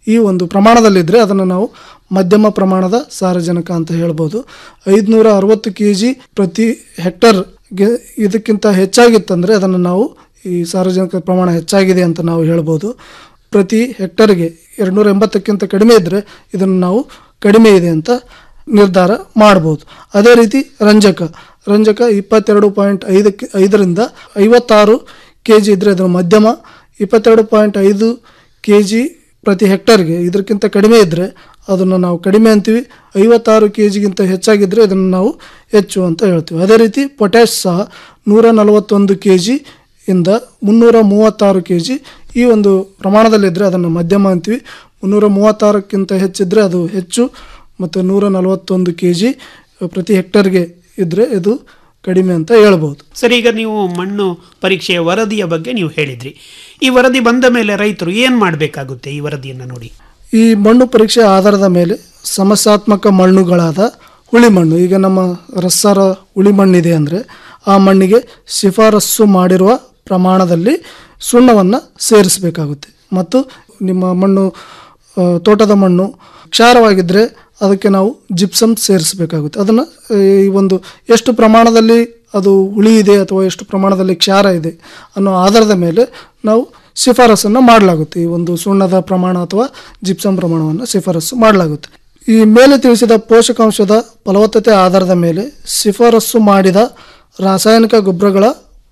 ಈ ಒಂದು ಪ್ರಮಾಣದಲ್ಲಿದ್ದರೆ ಅದನ್ನು ನಾವು ಮಧ್ಯಮ ಪ್ರಮಾಣದ ಸಾರಜನಕ ಅಂತ ಹೇಳ್ಬೋದು ಐದುನೂರ ಅರವತ್ತು ಕೆ ಜಿ ಪ್ರತಿ ಹೆಕ್ಟರ್ಗೆ ಇದಕ್ಕಿಂತ ಹೆಚ್ಚಾಗಿತ್ತಂದರೆ ಅದನ್ನು ನಾವು ಈ ಸಾರಜನಕ ಪ್ರಮಾಣ ಹೆಚ್ಚಾಗಿದೆ ಅಂತ ನಾವು ಹೇಳ್ಬೋದು ಪ್ರತಿ ಹೆಕ್ಟರ್ಗೆ ಎರಡುನೂರ ಎಂಬತ್ತಕ್ಕಿಂತ ಕಡಿಮೆ ಇದ್ದರೆ ಇದನ್ನು ನಾವು ಕಡಿಮೆ ಇದೆ ಅಂತ ನಿರ್ಧಾರ ಮಾಡ್ಬೋದು ಅದೇ ರೀತಿ ರಂಜಕ ರಂಜಕ ಇಪ್ಪತ್ತೆರಡು ಪಾಯಿಂಟ್ ಐದಕ್ಕೆ ಐದರಿಂದ ಐವತ್ತಾರು ಕೆ ಜಿ ಇದ್ದರೆ ಅದನ್ನು ಮಧ್ಯಮ ಇಪ್ಪತ್ತೆರಡು ಪಾಯಿಂಟ್ ಐದು ಕೆ ಜಿ ಪ್ರತಿ ಹೆಕ್ಟರ್ಗೆ ಇದಕ್ಕಿಂತ ಕಡಿಮೆ ಇದ್ದರೆ ಅದನ್ನು ನಾವು ಕಡಿಮೆ ಅಂತೀವಿ ಐವತ್ತಾರು ಕೆ ಜಿಗಿಂತ ಹೆಚ್ಚಾಗಿದ್ದರೆ ಅದನ್ನು ನಾವು ಹೆಚ್ಚು ಅಂತ ಹೇಳ್ತೀವಿ ಅದೇ ರೀತಿ ಪೊಟ್ಯಾಶ್ ಸಹ ನೂರ ನಲವತ್ತೊಂದು ಕೆ ಜಿ ಇಂದ ಮುನ್ನೂರ ಮೂವತ್ತಾರು ಕೆ ಜಿ ಈ ಒಂದು ಪ್ರಮಾಣದಲ್ಲಿದ್ದರೆ ಅದನ್ನು ಮಧ್ಯಮ ಅಂತೀವಿ ಮುನ್ನೂರ ಮೂವತ್ತಾರಕ್ಕಿಂತ ಹೆಚ್ಚಿದ್ದರೆ ಅದು ಹೆಚ್ಚು ಮತ್ತು ನೂರ ನಲವತ್ತೊಂದು ಕೆ ಜಿ ಪ್ರತಿ ಹೆಕ್ಟರ್ಗೆ ಇದ್ದರೆ ಇದು ಕಡಿಮೆ ಅಂತ ಹೇಳ್ಬೋದು ಸರಿ ಈಗ ನೀವು ಮಣ್ಣು ಪರೀಕ್ಷೆಯ ವರದಿಯ ಬಗ್ಗೆ ನೀವು ಹೇಳಿದ್ರಿ ಈ ವರದಿ ಬಂದ ಮೇಲೆ ರೈತರು ಏನು ಮಾಡಬೇಕಾಗುತ್ತೆ ಈ ವರದಿಯನ್ನು ನೋಡಿ ಈ ಮಣ್ಣು ಪರೀಕ್ಷೆ ಆಧಾರದ ಮೇಲೆ ಸಮಸ್ಯಾತ್ಮಕ ಮಣ್ಣುಗಳಾದ ಹುಳಿ ಮಣ್ಣು ಈಗ ನಮ್ಮ ರಸ್ಸಾರ ಹುಳಿ ಮಣ್ಣಿದೆ ಅಂದರೆ ಆ ಮಣ್ಣಿಗೆ ಶಿಫಾರಸ್ಸು ಮಾಡಿರುವ ಪ್ರಮಾಣದಲ್ಲಿ ಸುಣ್ಣವನ್ನು ಸೇರಿಸಬೇಕಾಗುತ್ತೆ ಮತ್ತು ನಿಮ್ಮ ಮಣ್ಣು ಆ, ತೋಟದ ಮಣ್ಣು ಕ್ಷಾರವಾಗಿದ್ದರೆ ಅದಕ್ಕೆ ನಾವು ಜಿಪ್ಸಮ್ ಸೇರಿಸಬೇಕಾಗುತ್ತೆ ಅದನ್ನು ಈ ಒಂದು ಎಷ್ಟು ಪ್ರಮಾಣದಲ್ಲಿ ಅದು ಹುಳಿ ಇದೆ ಅಥವಾ ಎಷ್ಟು ಪ್ರಮಾಣದಲ್ಲಿ ಕ್ಷಾರ ಇದೆ ಅನ್ನೋ ಆಧಾರದ ಮೇಲೆ ನಾವು ಶಿಫಾರಸನ್ನು ಮಾಡಲಾಗುತ್ತೆ ಈ ಒಂದು ಸುಣ್ಣದ ಪ್ರಮಾಣ ಅಥವಾ ಜಿಪ್ಸಮ್ ಪ್ರಮಾಣವನ್ನು ಶಿಫಾರಸು ಮಾಡಲಾಗುತ್ತೆ ಈ ಮೇಲೆ ತಿಳಿಸಿದ ಪೋಷಕಾಂಶದ ಫಲವತ್ತತೆ ಆಧಾರದ ಮೇಲೆ ಶಿಫಾರಸು ಮಾಡಿದ ರಾಸಾಯನಿಕ ಗೊಬ್ಬರಗಳ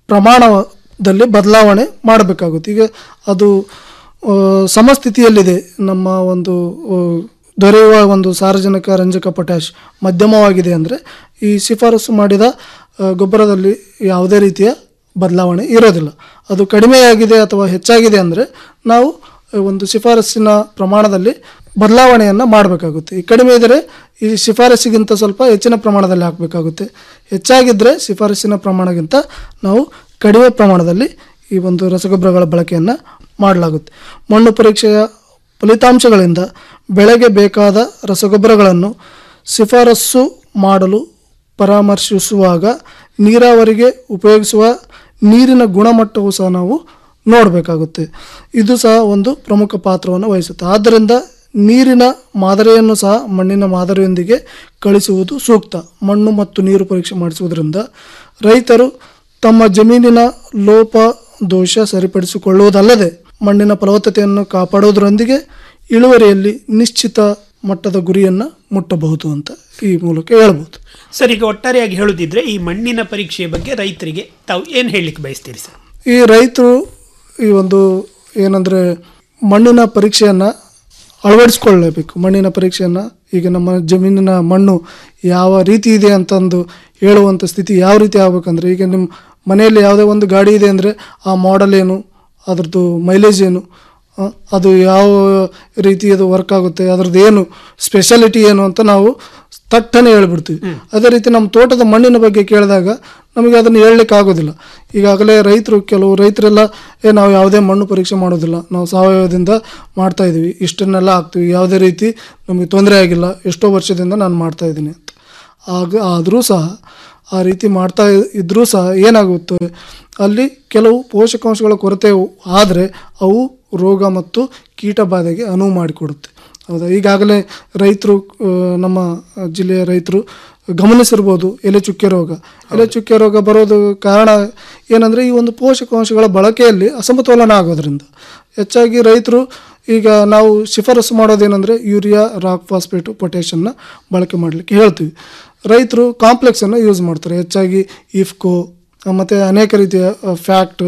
ಪ್ರಮಾಣದಲ್ಲಿ ಬದಲಾವಣೆ ಮಾಡಬೇಕಾಗುತ್ತೆ ಈಗ ಅದು ಆ, ಸಮಸ್ಥಿತಿಯಲ್ಲಿದೆ ನಮ್ಮ ಒಂದು ಆ, ದೊರೆಯುವ ಒಂದು ಸಾರಜನಕ ರಂಜಕ ಪೊಟ್ಯಾಶ್ ಮಧ್ಯಮವಾಗಿದೆ ಅಂದರೆ ಈ ಶಿಫಾರಸು ಮಾಡಿದ ಆ, ಗೊಬ್ಬರದಲ್ಲಿ ಯಾವುದೇ ರೀತಿಯ ಬದಲಾವಣೆ ಇರೋದಿಲ್ಲ ಅದು ಕಡಿಮೆಯಾಗಿದೆ ಅಥವಾ ಹೆಚ್ಚಾಗಿದೆ ಅಂದರೆ ನಾವು ಆ, ಒಂದು ಶಿಫಾರಸ್ಸಿನ ಪ್ರಮಾಣದಲ್ಲಿ ಬದಲಾವಣೆಯನ್ನು ಮಾಡಬೇಕಾಗುತ್ತೆ ಈ ಕಡಿಮೆ ಇದ್ದರೆ ಈ ಶಿಫಾರಸ್ಸಿಗಿಂತ ಸ್ವಲ್ಪ ಹೆಚ್ಚಿನ ಪ್ರಮಾಣದಲ್ಲಿ ಹಾಕಬೇಕಾಗುತ್ತೆ ಹೆಚ್ಚಾಗಿದ್ದರೆ ಶಿಫಾರಸ್ಸಿನ ಪ್ರಮಾಣಕ್ಕಿಂತ ನಾವು ಕಡಿಮೆ ಪ್ರಮಾಣದಲ್ಲಿ ಈ ಒಂದು ರಸಗೊಬ್ಬರಗಳ ಬಳಕೆಯನ್ನು ಮಾಡಲಾಗುತ್ತೆ ಮಣ್ಣು ಪರೀಕ್ಷೆಯ ಫಲಿತಾಂಶಗಳಿಂದ ಬೆಳೆಗೆ ಬೇಕಾದ ರಸಗೊಬ್ಬರಗಳನ್ನು ಶಿಫಾರಸ್ಸು ಮಾಡಲು ಪರಾಮರ್ಶಿಸುವಾಗ ನೀರಾವರಿಗೆ ಉಪಯೋಗಿಸುವ ನೀರಿನ ಗುಣಮಟ್ಟವು ಸಹ ನಾವು ನೋಡಬೇಕಾಗುತ್ತೆ ಇದು ಸಹ ಒಂದು ಪ್ರಮುಖ ಪಾತ್ರವನ್ನು ವಹಿಸುತ್ತೆ ಆದ್ದರಿಂದ ನೀರಿನ ಮಾದರಿಯನ್ನು ಸಹ ಮಣ್ಣಿನ ಮಾದರಿಯೊಂದಿಗೆ ಕಳಿಸುವುದು ಸೂಕ್ತ ಮಣ್ಣು ಮತ್ತು ನೀರು ಪರೀಕ್ಷೆ ಮಾಡಿಸುವುದರಿಂದ ರೈತರು ತಮ್ಮ ಜಮೀನಿನ ಲೋಪ ದೋಷ ಸರಿಪಡಿಸಿಕೊಳ್ಳುವುದಲ್ಲದೆ ಮಣ್ಣಿನ ಫಲವತ್ತತೆಯನ್ನು ಕಾಪಾಡುವುದರೊಂದಿಗೆ ಇಳುವರಿಯಲ್ಲಿ ನಿಶ್ಚಿತ ಮಟ್ಟದ ಗುರಿಯನ್ನು ಮುಟ್ಟಬಹುದು ಅಂತ ಈ ಮೂಲಕ ಹೇಳ್ಬೋದು ಸರ್ ಈಗ ಒಟ್ಟಾರೆಯಾಗಿ ಹೇಳುದಿದ್ರೆ ಈ ಮಣ್ಣಿನ ಪರೀಕ್ಷೆಯ ಬಗ್ಗೆ ರೈತರಿಗೆ ತಾವು ಏನು ಹೇಳಲಿಕ್ಕೆ ಬಯಸ್ತೀರಿ ಸರ್ ಈ ರೈತರು ಈ ಒಂದು ಏನಂದರೆ ಮಣ್ಣಿನ ಪರೀಕ್ಷೆಯನ್ನು ಅಳವಡಿಸ್ಕೊಳ್ಳಬೇಕು ಮಣ್ಣಿನ ಪರೀಕ್ಷೆಯನ್ನು ಈಗ ನಮ್ಮ ಜಮೀನಿನ ಮಣ್ಣು ಯಾವ ರೀತಿ ಇದೆ ಅಂತಂದು ಹೇಳುವಂಥ ಸ್ಥಿತಿ ಯಾವ ರೀತಿ ಆಗ್ಬೇಕಂದ್ರೆ ಈಗ ನಿಮ್ಮ ಮನೆಯಲ್ಲಿ ಯಾವುದೇ ಒಂದು ಗಾಡಿ ಇದೆ ಅಂದರೆ ಆ ಮಾಡೆಲ್ ಏನು ಅದ್ರದ್ದು ಮೈಲೇಜ್ ಏನು ಆ, ಅದು ಯಾವ ರೀತಿ ಅದು ವರ್ಕ್ ಆಗುತ್ತೆ ಅದ್ರದ್ದು ಏನು ಸ್ಪೆಷಾಲಿಟಿ ಏನು ಅಂತ ನಾವು ತಟ್ಟನೆ ಹೇಳ್ಬಿಡ್ತೀವಿ ಅದೇ ರೀತಿ ನಮ್ಮ ತೋಟದ ಮಣ್ಣಿನ ಬಗ್ಗೆ ಕೇಳಿದಾಗ ನಮಗೆ ಅದನ್ನು ಹೇಳಲಿಕ್ಕೆ ಆಗೋದಿಲ್ಲ ಈಗಾಗಲೇ ರೈತರು ಕೆಲವು ರೈತರೆಲ್ಲ ಏ ನಾವು ಯಾವುದೇ ಮಣ್ಣು ಪರೀಕ್ಷೆ ಮಾಡೋದಿಲ್ಲ ನಾವು ಸಾವಯವದಿಂದ ಮಾಡ್ತಾ ಇದ್ದೀವಿ ಇಷ್ಟನ್ನೆಲ್ಲ ಹಾಕ್ತೀವಿ ಯಾವುದೇ ರೀತಿ ನಮಗೆ ತೊಂದರೆ ಆಗಿಲ್ಲ ಎಷ್ಟೋ ವರ್ಷದಿಂದ ನಾನು ಮಾಡ್ತಾ ಇದ್ದೀನಿ ಅಂತ ಆಗ ಆದರೂ ಸಹ ಆ ರೀತಿ ಮಾಡ್ತಾ ಇದ್ದರೂ ಸಹ ಏನಾಗುತ್ತೆ ಅಲ್ಲಿ ಕೆಲವು ಪೋಷಕಾಂಶಗಳ ಕೊರತೆ ಆದರೆ ಅವು ರೋಗ ಮತ್ತು ಕೀಟ ಬಾಧೆಗೆ ಅನುವು ಮಾಡಿಕೊಡುತ್ತೆ ಹೌದಾ ಈಗಾಗಲೇ ರೈತರು ಆ, ನಮ್ಮ ಜಿಲ್ಲೆಯ ರೈತರು ಗಮನಿಸಿರ್ಬೋದು ಎಲೆ ಚುಕ್ಕೆ ರೋಗ ಎಲೆ ಚುಕ್ಕೆ ರೋಗ ಬರೋದು ಕಾರಣ ಏನಂದರೆ ಈ ಒಂದು ಪೋಷಕಾಂಶಗಳ ಬಳಕೆಯಲ್ಲಿ ಅಸಮತೋಲನ ಆಗೋದ್ರಿಂದ ಹೆಚ್ಚಾಗಿ ರೈತರು ಈಗ ನಾವು ಶಿಫಾರಸು ಮಾಡೋದೇನೆಂದರೆ ಯೂರಿಯಾ ರಾಕ್ ಫಾಸ್ಫೇಟು ಪೊಟ್ಯಾಷನ್ನ ಬಳಕೆ ಮಾಡಲಿಕ್ಕೆ ಹೇಳ್ತೀವಿ ರೈತರು ಕಾಂಪ್ಲೆಕ್ಸನ್ನು ಯೂಸ್ ಮಾಡ್ತಾರೆ ಹೆಚ್ಚಾಗಿ ಇಫ್ಕೋ ಮತ್ತು ಅನೇಕ ರೀತಿಯ ಫ್ಯಾಕ್ಟ್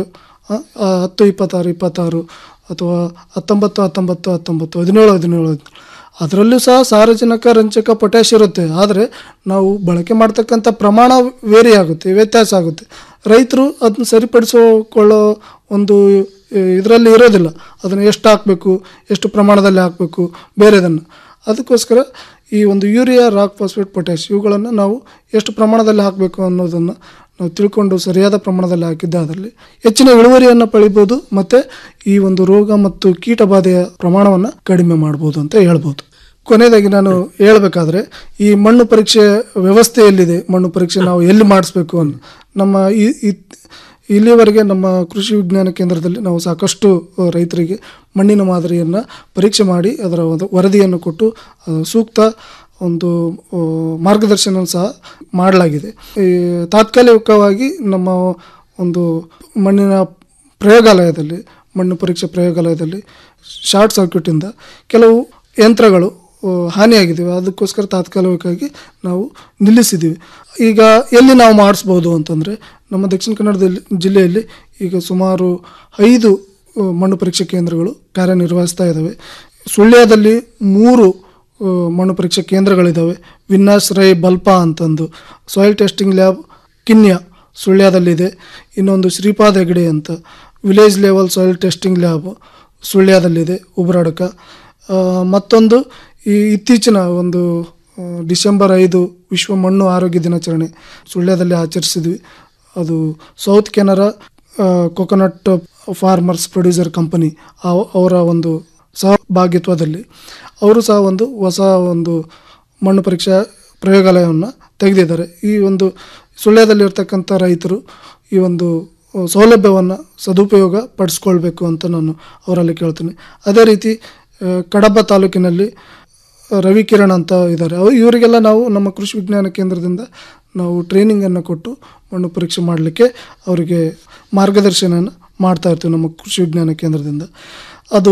ಹತ್ತು ಇಪ್ಪತ್ತಾರು ಇಪ್ಪತ್ತಾರು ಅಥವಾ ಹತ್ತೊಂಬತ್ತು ಹತ್ತೊಂಬತ್ತು ಹತ್ತೊಂಬತ್ತು ಹದಿನೇಳು ಹದಿನೇಳು ಹದಿನೇಳು ಅದರಲ್ಲೂ ಸಹ ಸಾರಜನಕ ರಂಜಕ ಪೊಟ್ಯಾಶ್ ಇರುತ್ತೆ ಆದರೆ ನಾವು ಬಳಕೆ ಮಾಡ್ತಕ್ಕಂಥ ಪ್ರಮಾಣ ವೇರಿ ಆಗುತ್ತೆ ವ್ಯತ್ಯಾಸ ಆಗುತ್ತೆ ರೈತರು ಅದನ್ನ ಸರಿಪಡಿಸಿಕೊಳ್ಳೋ ಒಂದು ಇದರಲ್ಲಿ ಇರೋದಿಲ್ಲ ಅದನ್ನು ಎಷ್ಟು ಹಾಕಬೇಕು ಎಷ್ಟು ಪ್ರಮಾಣದಲ್ಲಿ ಹಾಕಬೇಕು ಬೇರೆದನ್ನು ಅದಕ್ಕೋಸ್ಕರ ಈ ಒಂದು ಯೂರಿಯಾ ರಾಕ್ ಫಾಸ್ಫೇಟ್ ಪೊಟ್ಯಾಶ್ ಇವುಗಳನ್ನು ನಾವು ಎಷ್ಟು ಪ್ರಮಾಣದಲ್ಲಿ ಹಾಕಬೇಕು ಅನ್ನೋದನ್ನು ನಾವು ತಿಳ್ಕೊಂಡು ಸರಿಯಾದ ಪ್ರಮಾಣದಲ್ಲಿ ಹಾಕಿದ್ದಾದಲ್ಲಿ ಹೆಚ್ಚಿನ ಇಳುವರಿಯನ್ನು ಪಡಿಬೋದು ಮತ್ತು ಈ ಒಂದು ರೋಗ ಮತ್ತು ಕೀಟ ಬಾಧೆಯ ಪ್ರಮಾಣವನ್ನು ಕಡಿಮೆ ಮಾಡ್ಬೋದು ಅಂತ ಹೇಳ್ಬೋದು ಕೊನೆಯದಾಗಿ ನಾನು ಹೇಳಬೇಕಾದ್ರೆ ಈ ಮಣ್ಣು ಪರೀಕ್ಷೆ ವ್ಯವಸ್ಥೆ ಎಲ್ಲಿದೆ ಮಣ್ಣು ಪರೀಕ್ಷೆ ನಾವು ಎಲ್ಲಿ ಮಾಡಿಸ್ಬೇಕು ಅಂತ ನಮ್ಮ ಈ ಈ- ಇಲ್ಲಿಯವರೆಗೆ ನಮ್ಮ ಕೃಷಿ ವಿಜ್ಞಾನ ಕೇಂದ್ರದಲ್ಲಿ ನಾವು ಸಾಕಷ್ಟು ಆ, ರೈತರಿಗೆ ಮಣ್ಣಿನ ಮಾದರಿಯನ್ನು ಪರೀಕ್ಷೆ ಮಾಡಿ ಅದರ ಒಂದು ವರದಿಯನ್ನು ಕೊಟ್ಟು ಆ, ಸೂಕ್ತ ಒಂದು ಆ, ಮಾರ್ಗದರ್ಶನ ಸಹ ಮಾಡಲಾಗಿದೆ ಈ ತಾತ್ಕಾಲಿಕವಾಗಿ ನಮ್ಮ ಒಂದು ಮಣ್ಣಿನ ಪ್ರಯೋಗಾಲಯದಲ್ಲಿ ಮಣ್ಣು ಪರೀಕ್ಷೆ ಪ್ರಯೋಗಾಲಯದಲ್ಲಿ ಶಾರ್ಟ್ ಸರ್ಕ್ಯೂಟಿಂದ ಕೆಲವು ಯಂತ್ರಗಳು ಆ, ಹಾನಿಯಾಗಿದ್ದಾವೆ ಅದಕ್ಕೋಸ್ಕರ ತಾತ್ಕಾಲಿಕವಾಗಿ ನಾವು ನಿಲ್ಲಿಸಿದ್ದೀವಿ ಈಗ ಎಲ್ಲಿ ನಾವು ಮಾಡಿಸ್ಬೋದು ಅಂತಂದರೆ ನಮ್ಮ ದಕ್ಷಿಣ ಕನ್ನಡದಲ್ಲಿ ಜಿಲ್ಲೆಯಲ್ಲಿ ಈಗ ಸುಮಾರು ಐದು ಆ, ಮಣ್ಣು ಪರೀಕ್ಷೆ ಕೇಂದ್ರಗಳು ಕಾರ್ಯನಿರ್ವಹಿಸ್ತಾ ಇದ್ದಾವೆ ಸುಳ್ಯದಲ್ಲಿ ಮೂರು ಆ, ಮಣ್ಣು ಪರೀಕ್ಷೆ ಕೇಂದ್ರಗಳಿದ್ದಾವೆ ವಿನ್ನಾಸ್ ರೈ ಬಲ್ಪ ಅಂತಂದು ಸಾಯಿಲ್ ಟೆಸ್ಟಿಂಗ್ ಲ್ಯಾಬ್ ಕಿನ್ಯ ಸುಳ್ಯದಲ್ಲಿದೆ ಇನ್ನೊಂದು ಶ್ರೀಪಾದ್ ಹೆಗಡೆ ಅಂತ village level soil testing lab ಸುಳ್ಯದಲ್ಲಿದೆ ಉಬ್ರಾಡಕ ಆ, ಮತ್ತೊಂದು ಈ ಇತ್ತೀಚಿನ ಒಂದು ಆ, ಡಿಸೆಂಬರ್ ಐದು ವಿಶ್ವ ಮಣ್ಣು ಆರೋಗ್ಯ ದಿನಾಚರಣೆ ಸುಳ್ಯದಲ್ಲಿ ಆಚರಿಸಿದ್ವಿ ಅದು south Canara coconut farmers producer company ಅವರ ಒಂದು ಸಹಭಾಗಿತ್ವದಲ್ಲಿ ಅವರು ಸಹ ಒಂದು ಹೊಸ ಒಂದು ಮಣ್ಣು ಪರೀಕ್ಷಾ ಪ್ರಯೋಗಾಲಯವನ್ನು ತೆಗೆದಿದ್ದಾರೆ ಈ ಒಂದು ಸುಳ್ಯದಲ್ಲಿರ್ತಕ್ಕಂಥ ರೈತರು ಈ ಒಂದು ಸೌಲಭ್ಯವನ್ನು ಸದುಪಯೋಗ ಪಡಿಸ್ಕೊಳ್ಬೇಕು ಅಂತ ನಾನು ಅವರಲ್ಲಿ ಕೇಳ್ತೀನಿ ಅದೇ ರೀತಿ ಆ, ಕಡಬ ತಾಲೂಕಿನಲ್ಲಿ ರವಿ ಕಿರಣ್ ಅಂತ ಇದ್ದಾರೆ ಅವು ಇವರಿಗೆಲ್ಲ ನಾವು ನಮ್ಮ ಕೃಷಿ ವಿಜ್ಞಾನ ಕೇಂದ್ರದಿಂದ ನಾವು ಟ್ರೈನಿಂಗನ್ನು ಕೊಟ್ಟು ಮಣ್ಣು ಪರೀಕ್ಷೆ ಮಾಡಲಿಕ್ಕೆ ಅವರಿಗೆ ಮಾರ್ಗದರ್ಶನ ಮಾಡ್ತಾ ಇರ್ತೀವಿ ನಮ್ಮ ಕೃಷಿ ವಿಜ್ಞಾನ ಕೇಂದ್ರದಿಂದ ಅದು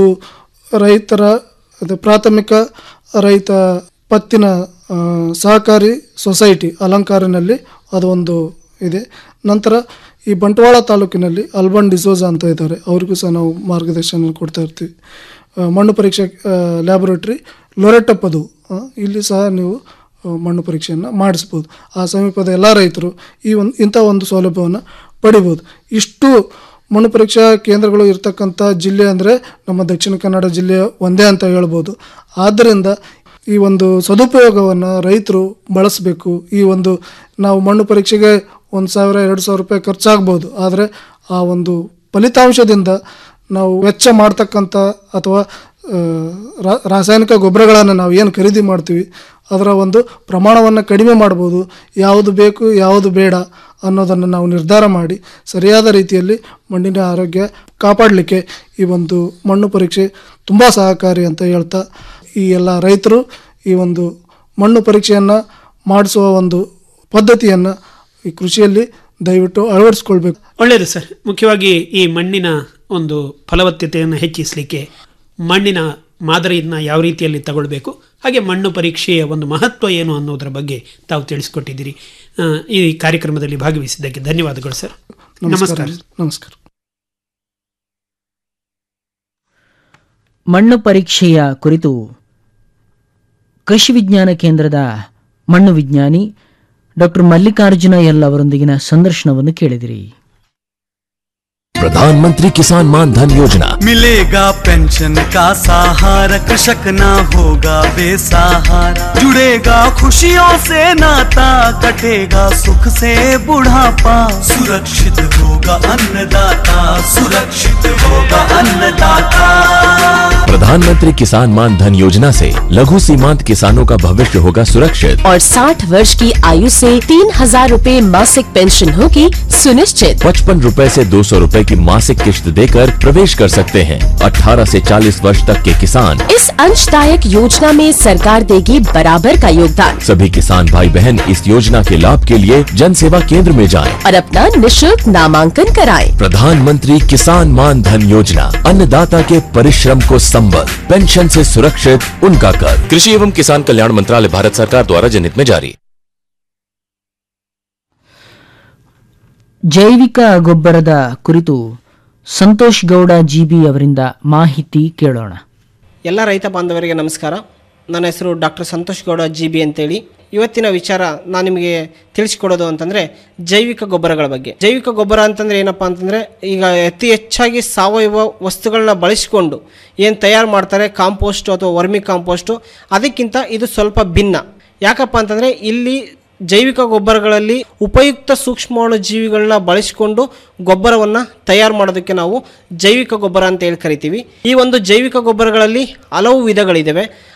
ರೈತರ ಅದು ಪ್ರಾಥಮಿಕ ರೈತ ಪತ್ತಿನ ಆ, ಸಹಕಾರಿ ಸೊಸೈಟಿ ಅಲಂಕಾರಿನಲ್ಲಿ ಅದು ಒಂದು ಇದೆ ನಂತರ ಈ ಬಂಟ್ವಾಳ ತಾಲೂಕಿನಲ್ಲಿ ಅಲ್ಬನ್ ಡಿಸೋಜ ಅಂತ ಇದ್ದಾರೆ ಅವ್ರಿಗೂ ಸಹ ನಾವು ಮಾರ್ಗದರ್ಶನ ಕೊಡ್ತಾ ಇರ್ತೀವಿ ಆ, ಮಣ್ಣು ಪರೀಕ್ಷೆ ಲ್ಯಾಬೊರೇಟ್ರಿ ಲೊರೆಟಪ್ಪದು ಆ, ಇಲ್ಲಿ ಸಹ ನೀವು ಆ, ಮಣ್ಣು ಪರೀಕ್ಷೆಯನ್ನು ಮಾಡಿಸ್ಬೋದು ಆ ಸಮೀಪದ ಎಲ್ಲ ರೈತರು ಈ ಒಂದು ಇಂಥ ಒಂದು ಸೌಲಭ್ಯವನ್ನು ಪಡಿಬೋದು ಇಷ್ಟು ಮಣ್ಣು ಪರೀಕ್ಷಾ ಕೇಂದ್ರಗಳು ಇರ್ತಕ್ಕಂಥ ಜಿಲ್ಲೆ ಅಂದರೆ ನಮ್ಮ ದಕ್ಷಿಣ ಕನ್ನಡ ಜಿಲ್ಲೆ ಒಂದೇ ಅಂತ ಹೇಳ್ಬೋದು ಆದ್ದರಿಂದ ಈ ಒಂದು ಸದುಪಯೋಗವನ್ನು ರೈತರು ಬಳಸಬೇಕು ಈ ಒಂದು ನಾವು ಮಣ್ಣು ಪರೀಕ್ಷೆಗೆ ಒಂದು ಸಾವಿರ ಎರಡು ಸಾವಿರ ರೂಪಾಯಿ ಖರ್ಚಾಗ್ಬೋದು ಆದರೆ ಆ ಒಂದು ಫಲಿತಾಂಶದಿಂದ ನಾವು ವೆಚ್ಚ ಮಾಡ್ತಕ್ಕಂಥ ಅಥವಾ ಆ, ರಾ- ರಾಸಾಯನಿಕ ಗೊಬ್ಬರಗಳನ್ನು ನಾವು ಏನು ಖರೀದಿ ಮಾಡ್ತೀವಿ ಅದರ ಒಂದು ಪ್ರಮಾಣವನ್ನು ಕಡಿಮೆ ಮಾಡ್ಬೋದು ಯಾವುದು ಬೇಕು ಯಾವುದು ಬೇಡ ಅನ್ನೋದನ್ನು ನಾವು ನಿರ್ಧಾರ ಮಾಡಿ ಸರಿಯಾದ ರೀತಿಯಲ್ಲಿ ಮಣ್ಣಿನ ಆರೋಗ್ಯ ಕಾಪಾಡಲಿಕ್ಕೆ ಈ ಒಂದು ಮಣ್ಣು ಪರೀಕ್ಷೆ ತುಂಬ ಸಹಕಾರಿ ಅಂತ ಹೇಳ್ತಾ ಈ ಎಲ್ಲ ರೈತರು ಈ ಒಂದು ಮಣ್ಣು ಪರೀಕ್ಷೆಯನ್ನು ಮಾಡಿಸುವ ಒಂದು ಪದ್ಧತಿಯನ್ನು ಈ ಕೃಷಿಯಲ್ಲಿ ದಯವಿಟ್ಟು ಅಳವಡಿಸ್ಕೊಳ್ಬೇಕು ಒಳ್ಳೆಯದು ಸರ್ ಮುಖ್ಯವಾಗಿ ಈ ಮಣ್ಣಿನ ಒಂದು ಫಲವತ್ತತೆಯನ್ನು ಹೆಚ್ಚಿಸಲಿಕ್ಕೆ ಮಣ್ಣಿನ ಮಾದರಿಯನ್ನು ಯಾವ ರೀತಿಯಲ್ಲಿ ತಗೊಳ್ಬೇಕು ಹಾಗೆ ಮಣ್ಣು ಪರೀಕ್ಷೆಯ ಒಂದು ಮಹತ್ವ ಏನು ಅನ್ನೋದರ ಬಗ್ಗೆ ತಾವು ತಿಳಿಸ್ಕೊಟ್ಟಿದ್ದೀರಿ ಆ, ಈ ಕಾರ್ಯಕ್ರಮದಲ್ಲಿ ಭಾಗವಹಿಸಿದ್ದಕ್ಕೆ ಧನ್ಯವಾದಗಳು ಸರ್ ನಮಸ್ಕಾರ ನಮಸ್ಕಾರ ನಮಸ್ಕಾರ ಮಣ್ಣು ಪರೀಕ್ಷೆಯ ಕುರಿತು ಕೃಷಿ ವಿಜ್ಞಾನ ಕೇಂದ್ರದ ಮಣ್ಣು ವಿಜ್ಞಾನಿ ಡಾಕ್ಟರ್ ಮಲ್ಲಿಕಾರ್ಜುನ ಎಲ್ ಅವರೊಂದಿಗಿನ ಸಂದರ್ಶನವನ್ನು ಕೇಳಿದಿರಿ प्रधानमंत्री किसान मान धन योजना मिलेगा पेंशन का सहारा कृषक ना होगा बेसहारा जुड़ेगा खुशियों से नाता कटेगा सुख से बुढ़ापा सुरक्षित होगा अन्नदाता सुरक्षित होगा अन्नदाता प्रधानमंत्री किसान मान धन योजना से लघु सीमांत किसानों का भविष्य होगा सुरक्षित और 60 वर्ष की आयु से तीन हजार रूपए मासिक पेंशन होगी सुनिश्चित पचपन रूपए से दो सौ रूपए की मासिक किश्त देकर प्रवेश कर सकते हैं 18 से 40 वर्ष तक के किसान इस अंशदायक योजना में सरकार देगी बराबर का योगदान सभी किसान भाई बहन इस योजना के लाभ के लिए जन सेवा केंद्र में जाएं। और अपना निशुल्क नामांकन कराएं। प्रधानमंत्री किसान मान धन योजना अन्नदाता के परिश्रम को संबल पेंशन से सुरक्षित उनका कर कृषि एवं किसान कल्याण मंत्रालय भारत सरकार द्वारा जनहित में जारी ಜೈವಿಕ ಗೊಬ್ಬರದ ಕುರಿತು ಸಂತೋಷ್ ಗೌಡ ಜಿಬಿ ಅವರಿಂದ ಮಾಹಿತಿ ಕೇಳೋಣ ಎಲ್ಲ ರೈತ ಬಾಂಧವರಿಗೆ ನಮಸ್ಕಾರ ನನ್ನ ಹೆಸರು doctor Santosh Gowda G B ಅಂತೇಳಿ ಇವತ್ತಿನ ವಿಚಾರ ನಾನು ನಿಮಗೆ ತಿಳಿಸಿಕೊಡೋದು ಅಂತಂದರೆ ಜೈವಿಕ ಗೊಬ್ಬರಗಳ ಬಗ್ಗೆ ಜೈವಿಕ ಗೊಬ್ಬರ ಅಂತಂದರೆ ಏನಪ್ಪ ಅಂತಂದರೆ ಈಗ ಅತಿ ಹೆಚ್ಚಾಗಿ ಸಾವಯವ ವಸ್ತುಗಳನ್ನ ಬಳಸಿಕೊಂಡು ಏನು ತಯಾರು ಮಾಡ್ತಾರೆ ಕಾಂಪೋಸ್ಟು ಅಥವಾ ವರ್ಮಿ ಕಾಂಪೋಸ್ಟು ಅದಕ್ಕಿಂತ ಇದು ಸ್ವಲ್ಪ ಭಿನ್ನ ಯಾಕಪ್ಪ ಅಂತಂದರೆ ಇಲ್ಲಿ ಜೈವಿಕ ಗೊಬ್ಬರಗಳಲ್ಲಿ ಉಪಯುಕ್ತ ಸೂಕ್ಷ್ಮಾಣು ಜೀವಿಗಳನ್ನ ಬಳಸಿಕೊಂಡು ಗೊಬ್ಬರವನ್ನು ತಯಾರು ಮಾಡೋದಕ್ಕೆ ನಾವು ಜೈವಿಕ ಗೊಬ್ಬರ ಅಂತ ಹೇಳಿ ಕರಿತೀವಿ ಈ ಒಂದು ಜೈವಿಕ ಗೊಬ್ಬರಗಳಲ್ಲಿ ಹಲವು ವಿಧಗಳಿದ್ದಾವೆ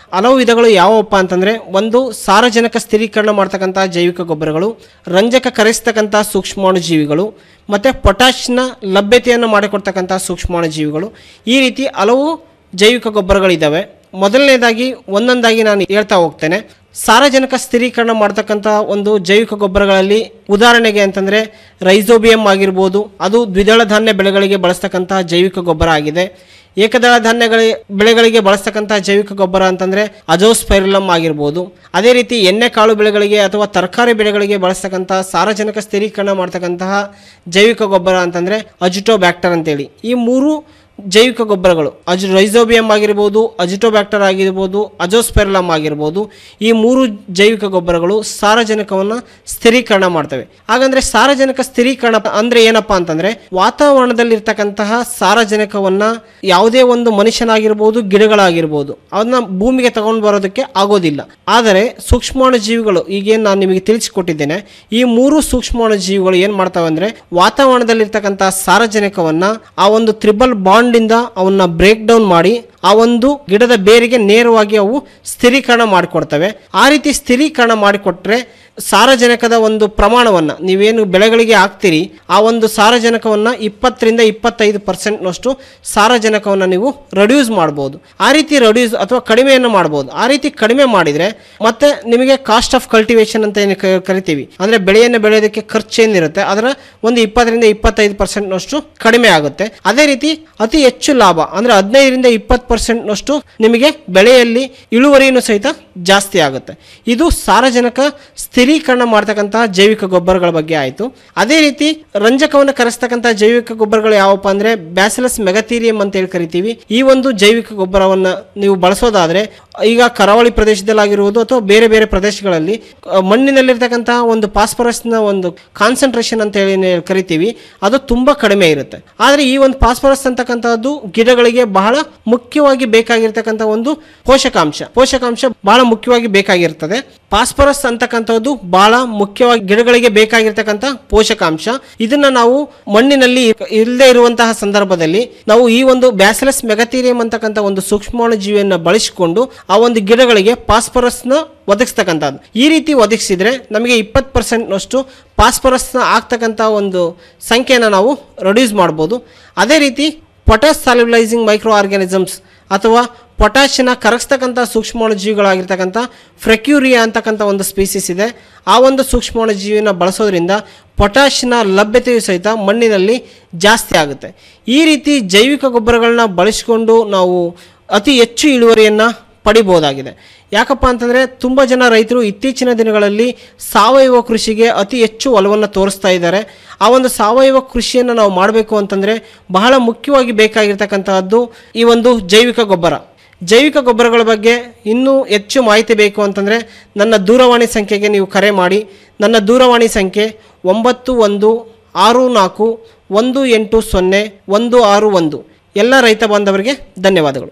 ಹಲವು ವಿಧಗಳು ಯಾವಪ್ಪ ಅಂತಂದ್ರೆ ಒಂದು ಸಾರಜನಕ ಸ್ಥಿರೀಕರಣ ಮಾಡ್ತಕ್ಕಂಥ ಜೈವಿಕ ಗೊಬ್ಬರಗಳು ರಂಜಕ ಕರಗಿಸ್ತಕ್ಕಂಥ ಸೂಕ್ಷ್ಮಾಣುಜೀವಿಗಳು ಮತ್ತು ಪೊಟ್ಯಾಶ್ನ ಲಭ್ಯತೆಯನ್ನು ಮಾಡಿಕೊಡ್ತಕ್ಕಂಥ ಸೂಕ್ಷ್ಮಾಣುಜೀವಿಗಳು ಈ ರೀತಿ ಹಲವು ಜೈವಿಕ ಗೊಬ್ಬರಗಳಿದ್ದಾವೆ ಮೊದಲನೇದಾಗಿ ಒಂದೊಂದಾಗಿ ನಾನು ಹೇಳ್ತಾ ಹೋಗ್ತೇನೆ ಸಾರಜನಕ ಸ್ಥಿರೀಕರಣ ಮಾಡ್ತಕ್ಕಂಥ ಒಂದು ಜೈವಿಕ ಗೊಬ್ಬರಗಳಲ್ಲಿ ಉದಾಹರಣೆಗೆ ಅಂತಂದರೆ ರೈಸೋಬಿಯಂ ಆಗಿರ್ಬೋದು ಅದು ದ್ವಿದಳ ಧಾನ್ಯ ಬೆಳೆಗಳಿಗೆ ಬಳಸ್ತಕ್ಕಂತಹ ಜೈವಿಕ ಗೊಬ್ಬರ ಆಗಿದೆ ಏಕದಳ ಧಾನ್ಯಗಳ ಬೆಳೆಗಳಿಗೆ ಬಳಸ್ತಕ್ಕಂಥ ಜೈವಿಕ ಗೊಬ್ಬರ ಅಂತಂದರೆ ಅಜೋಸ್ಪೈರಲಮ್ ಆಗಿರ್ಬೋದು ಅದೇ ರೀತಿ ಎಣ್ಣೆ ಕಾಳು ಬೆಳೆಗಳಿಗೆ ಅಥವಾ ತರಕಾರಿ ಬೆಳೆಗಳಿಗೆ ಬಳಸ್ತಕ್ಕಂಥ ಸಾರಜನಕ ಸ್ಥಿರೀಕರಣ ಮಾಡ್ತಕ್ಕಂತಹ ಜೈವಿಕ ಗೊಬ್ಬರ ಅಂತಂದರೆ ಅಜಿಟೋಬ್ಯಾಕ್ಟರ್ ಅಂತೇಳಿ ಈ ಮೂರು ಜೈವಿಕ ಗೊಬ್ಬರಗಳು ಅಜ್ ರೈಸೋಬಿಯಂ ಆಗಿರ್ಬೋದು ಅಜಿಟೋಬ್ಯಾಕ್ಟರ್ ಆಗಿರ್ಬೋದು ಅಜೋಸ್ಪೆರಲಮ್ ಆಗಿರ್ಬೋದು ಈ ಮೂರು ಜೈವಿಕ ಗೊಬ್ಬರಗಳು ಸಾರಜನಕವನ್ನು ಸ್ಥಿರೀಕರಣ ಮಾಡ್ತವೆ ಹಾಗಂದ್ರೆ ಸಾರಜನಕ ಸ್ಥಿರೀಕರಣ ಅಂದ್ರೆ ಏನಪ್ಪಾ ಅಂತಂದ್ರೆ ವಾತಾವರಣದಲ್ಲಿರ್ತಕ್ಕಂತಹ ಸಾರಜನಕವನ್ನ ಯಾವುದೇ ಒಂದು ಮನುಷ್ಯನಾಗಿರ್ಬೋದು ಗಿಡಗಳಾಗಿರ್ಬೋದು ಅದನ್ನ ಭೂಮಿಗೆ ತಗೊಂಡು ಬರೋದಕ್ಕೆ ಆಗೋದಿಲ್ಲ ಆದರೆ ಸೂಕ್ಷ್ಮಾಣು ಜೀವಿಗಳು ಈಗೇನು ನಾನು ನಿಮಗೆ ತಿಳಿಸಿಕೊಟ್ಟಿದ್ದೇನೆ ಈ ಮೂರು ಸೂಕ್ಷ್ಮಾಣು ಜೀವಿಗಳು ಏನು ಮಾಡ್ತಾವೆ ಅಂದ್ರೆ ವಾತಾವರಣದಲ್ಲಿರ್ತಕ್ಕಂತಹ ಸಾರಜನಕವನ್ನ ಆ ಒಂದು ತ್ರಿಬಲ್ ಬಾಂಡ್ ಇಂದ ಅವನ್ನ ಬ್ರೇಕ್ ಡೌನ್ ಮಾಡಿ ಆ ಒಂದು ಗಿಡದ ಬೇರಿಗೆ ನೇರವಾಗಿ ಅವು ಸ್ಥಿರೀಕರಣ ಮಾಡಿಕೊಡ್ತವೆ ಆ ರೀತಿ ಸ್ಥಿರೀಕರಣ ಮಾಡಿಕೊಟ್ರೆ ಸಾರಜನಕದ ಒಂದು ಪ್ರಮಾಣವನ್ನು ನೀವೇನು ಬೆಳೆಗಳಿಗೆ ಹಾಕ್ತೀರಿ ಆ ಒಂದು ಸಾರಜನಕವನ್ನು ಇಪ್ಪತ್ತರಿಂದ ಇಪ್ಪತ್ತೈದು ಪರ್ಸೆಂಟ್ನಷ್ಟು ಸಾರಜನಕವನ್ನು ನೀವು ರೆಡ್ಯೂಸ್ ಮಾಡ್ಬೋದು ಆ ರೀತಿ ರೆಡ್ಯೂಸ್ ಅಥವಾ ಕಡಿಮೆಯನ್ನು ಮಾಡ್ಬೋದು ಆ ರೀತಿ ಕಡಿಮೆ ಮಾಡಿದರೆ ಮತ್ತೆ ನಿಮಗೆ ಕಾಸ್ಟ್ ಆಫ್ ಕಲ್ಟಿವೇಶನ್ ಅಂತ ಏನು ಕ- ಕರಿತೀವಿ ಅಂದರೆ ಬೆಳೆಯನ್ನು ಬೆಳೆಯೋದಕ್ಕೆ ಖರ್ಚು ಏನಿರುತ್ತೆ ಅದರ ಒಂದು ಇಪ್ಪತ್ತರಿಂದ ಇಪ್ಪತ್ತೈದು ಪರ್ಸೆಂಟ್ನಷ್ಟು ಕಡಿಮೆ ಆಗುತ್ತೆ ಅದೇ ರೀತಿ ಅತಿ ಹೆಚ್ಚು ಲಾಭ ಅಂದರೆ ಹದಿನೈದರಿಂದ ಇಪ್ಪತ್ತು ಪರ್ಸೆಂಟ್ನಷ್ಟು ನಿಮಗೆ ಬೆಳೆಯಲ್ಲಿ ಇಳುವರಿಯನ್ನು ಸಹಿತ ಜಾಸ್ತಿ ಆಗುತ್ತೆ ಇದು ಸಾರಜನಕ ಸ್ಥಿರೀಕರಣ ಮಾಡ್ತಕ್ಕಂತಹ ಜೈವಿಕ ಗೊಬ್ಬರಗಳ ಬಗ್ಗೆ ಆಯಿತು ಅದೇ ರೀತಿ ರಂಜಕವನ್ನು ಕರೆಸ್ತಕ್ಕಂತಹ ಜೈವಿಕ ಗೊಬ್ಬರಗಳು ಯಾವಪ್ಪ ಅಂದರೆ ಬ್ಯಾಸಿಲಸ್ ಮೆಗತೀರಿಯಂ ಅಂತ ಹೇಳಿ ಕರಿತೀವಿ ಈ ಒಂದು ಜೈವಿಕ ಗೊಬ್ಬರವನ್ನು ನೀವು ಬಳಸೋದಾದ್ರೆ ಈಗ ಕರಾವಳಿ ಪ್ರದೇಶದಲ್ಲಾಗಿರುವುದು ಅಥವಾ ಬೇರೆ ಬೇರೆ ಪ್ರದೇಶಗಳಲ್ಲಿ ಅಹ್, ಮಣ್ಣಿನಲ್ಲಿರ್ತಕ್ಕಂತಹ ಒಂದು ಫಾಸ್ಫರಸ್ನ ಒಂದು ಕಾನ್ಸಂಟ್ರೇಷನ್ ಅಂತ ಹೇಳಿ ಏನ್ ಕರಿತೀವಿ ಅದು ತುಂಬಾ ಕಡಿಮೆ ಇರುತ್ತೆ ಆದರೆ ಈ ಒಂದು ಫಾಸ್ಫರಸ್ ಅಂತಕ್ಕಂಥದ್ದು ಗಿಡಗಳಿಗೆ ಬಹಳ ಮುಖ್ಯವಾಗಿ ಬೇಕಾಗಿರ್ತಕ್ಕಂಥ ಒಂದು ಪೋಷಕಾಂಶ ಪೋಷಕಾಂಶ ಬಹಳ ಮುಖ್ಯವಾಗಿ ಬೇಕಾಗಿರ್ತದೆ ಫಾಸ್ಫರಸ್ ಅಂತಕ್ಕಂಥದ್ದು ಬಹಳ ಮುಖ್ಯವಾಗಿ ಗಿಡಗಳಿಗೆ ಬೇಕಾಗಿರ್ತಕ್ಕಂಥ ಪೋಷಕಾಂಶ ಇದನ್ನ ನಾವು ಮಣ್ಣಿನಲ್ಲಿ ಇಲ್ಲದೆ ಇರುವಂತಹ ಸಂದರ್ಭದಲ್ಲಿ ನಾವು ಈ ಒಂದು ಬ್ಯಾಸಿಲಸ್ ಮೆಗತೀರಿಯಂ ಅಂತಕ್ಕಂಥ ಒಂದು ಸೂಕ್ಷ್ಮಾಣು ಜೀವಿಯನ್ನ ಬಳಸಿಕೊಂಡು ಆ ಒಂದು ಗಿಡಗಳಿಗೆ ಫಾಸ್ಫರಸ್ನ ಒದಗಿಸ್ತಕ್ಕಂಥದ್ದು ಈ ರೀತಿ ಒದಗಿಸಿದ್ರೆ ನಮಗೆ ಇಪ್ಪತ್ತು ಪರ್ಸೆಂಟ್ನಷ್ಟು ಫಾಸ್ಫರಸ್ನ ಆಗ್ತಕ್ಕಂಥ ಒಂದು ಸಂಖ್ಯೆನ ನಾವು ರೆಡ್ಯೂಸ್ ಮಾಡ್ಬೋದು ಅದೇ ರೀತಿ ಪೊಟ್ಯಾಸ್ ಸಾಲ್ಯುಲೈಸಿಂಗ್ ಮೈಕ್ರೋ ಆರ್ಗ್ಯಾನಿಸಮ್ಸ್ ಅಥವಾ ಪೊಟ್ಯಾಷಿಯನ್ನ ಕರಗಿಸ್ತಕ್ಕಂಥ ಸೂಕ್ಷ್ಮಾಣು ಜೀವಿಗಳಾಗಿರ್ತಕ್ಕಂಥ ಫ್ರೆಕ್ಯೂರಿಯಾ ಅಂತಕ್ಕಂಥ ಒಂದು ಸ್ಪೀಸೀಸ್ ಇದೆ ಆ ಒಂದು ಸೂಕ್ಷ್ಮಾಣು ಜೀವಿನ ಬಳಸೋದ್ರಿಂದ ಪೊಟ್ಯಾಷಿಯನ ಲಭ್ಯತೆಯು ಸಹಿತ ಮಣ್ಣಿನಲ್ಲಿ ಜಾಸ್ತಿ ಆಗುತ್ತೆ ಈ ರೀತಿ ಜೈವಿಕ ಗೊಬ್ಬರಗಳನ್ನ ಬಳಸಿಕೊಂಡು ನಾವು ಅತಿ ಹೆಚ್ಚು ಇಳುವರಿಯನ್ನು ಪಡಿಬೋದಾಗಿದೆ ಯಾಕಪ್ಪ ಅಂತಂದರೆ ತುಂಬ ಜನ ರೈತರು ಇತ್ತೀಚಿನ ದಿನಗಳಲ್ಲಿ ಸಾವಯವ ಕೃಷಿಗೆ ಅತಿ ಹೆಚ್ಚು ಒಲವನ್ನು ತೋರಿಸ್ತಾ ಇದ್ದಾರೆ ಆ ಒಂದು ಸಾವಯವ ಕೃಷಿಯನ್ನು ನಾವು ಮಾಡಬೇಕು ಅಂತಂದರೆ ಬಹಳ ಮುಖ್ಯವಾಗಿ ಬೇಕಾಗಿರ್ತಕ್ಕಂತಹದ್ದು ಈ ಒಂದು ಜೈವಿಕ ಗೊಬ್ಬರ ಜೈವಿಕ ಗೊಬ್ಬರಗಳ ಬಗ್ಗೆ ಇನ್ನೂ ಹೆಚ್ಚು ಮಾಹಿತಿ ಬೇಕು ಅಂತಂದರೆ ನನ್ನ ದೂರವಾಣಿ ಸಂಖ್ಯೆಗೆ ನೀವು ಕರೆ ಮಾಡಿ ನನ್ನ ದೂರವಾಣಿ ಸಂಖ್ಯೆ ಒಂಬತ್ತು ಒಂದು ಆರು ನಾಲ್ಕು ಒಂದು ಎಂಟು ಸೊನ್ನೆ ಒಂದು ಆರು ಒಂದು ಎಲ್ಲ ರೈತ ಬಾಂಧವರಿಗೆ ಧನ್ಯವಾದಗಳು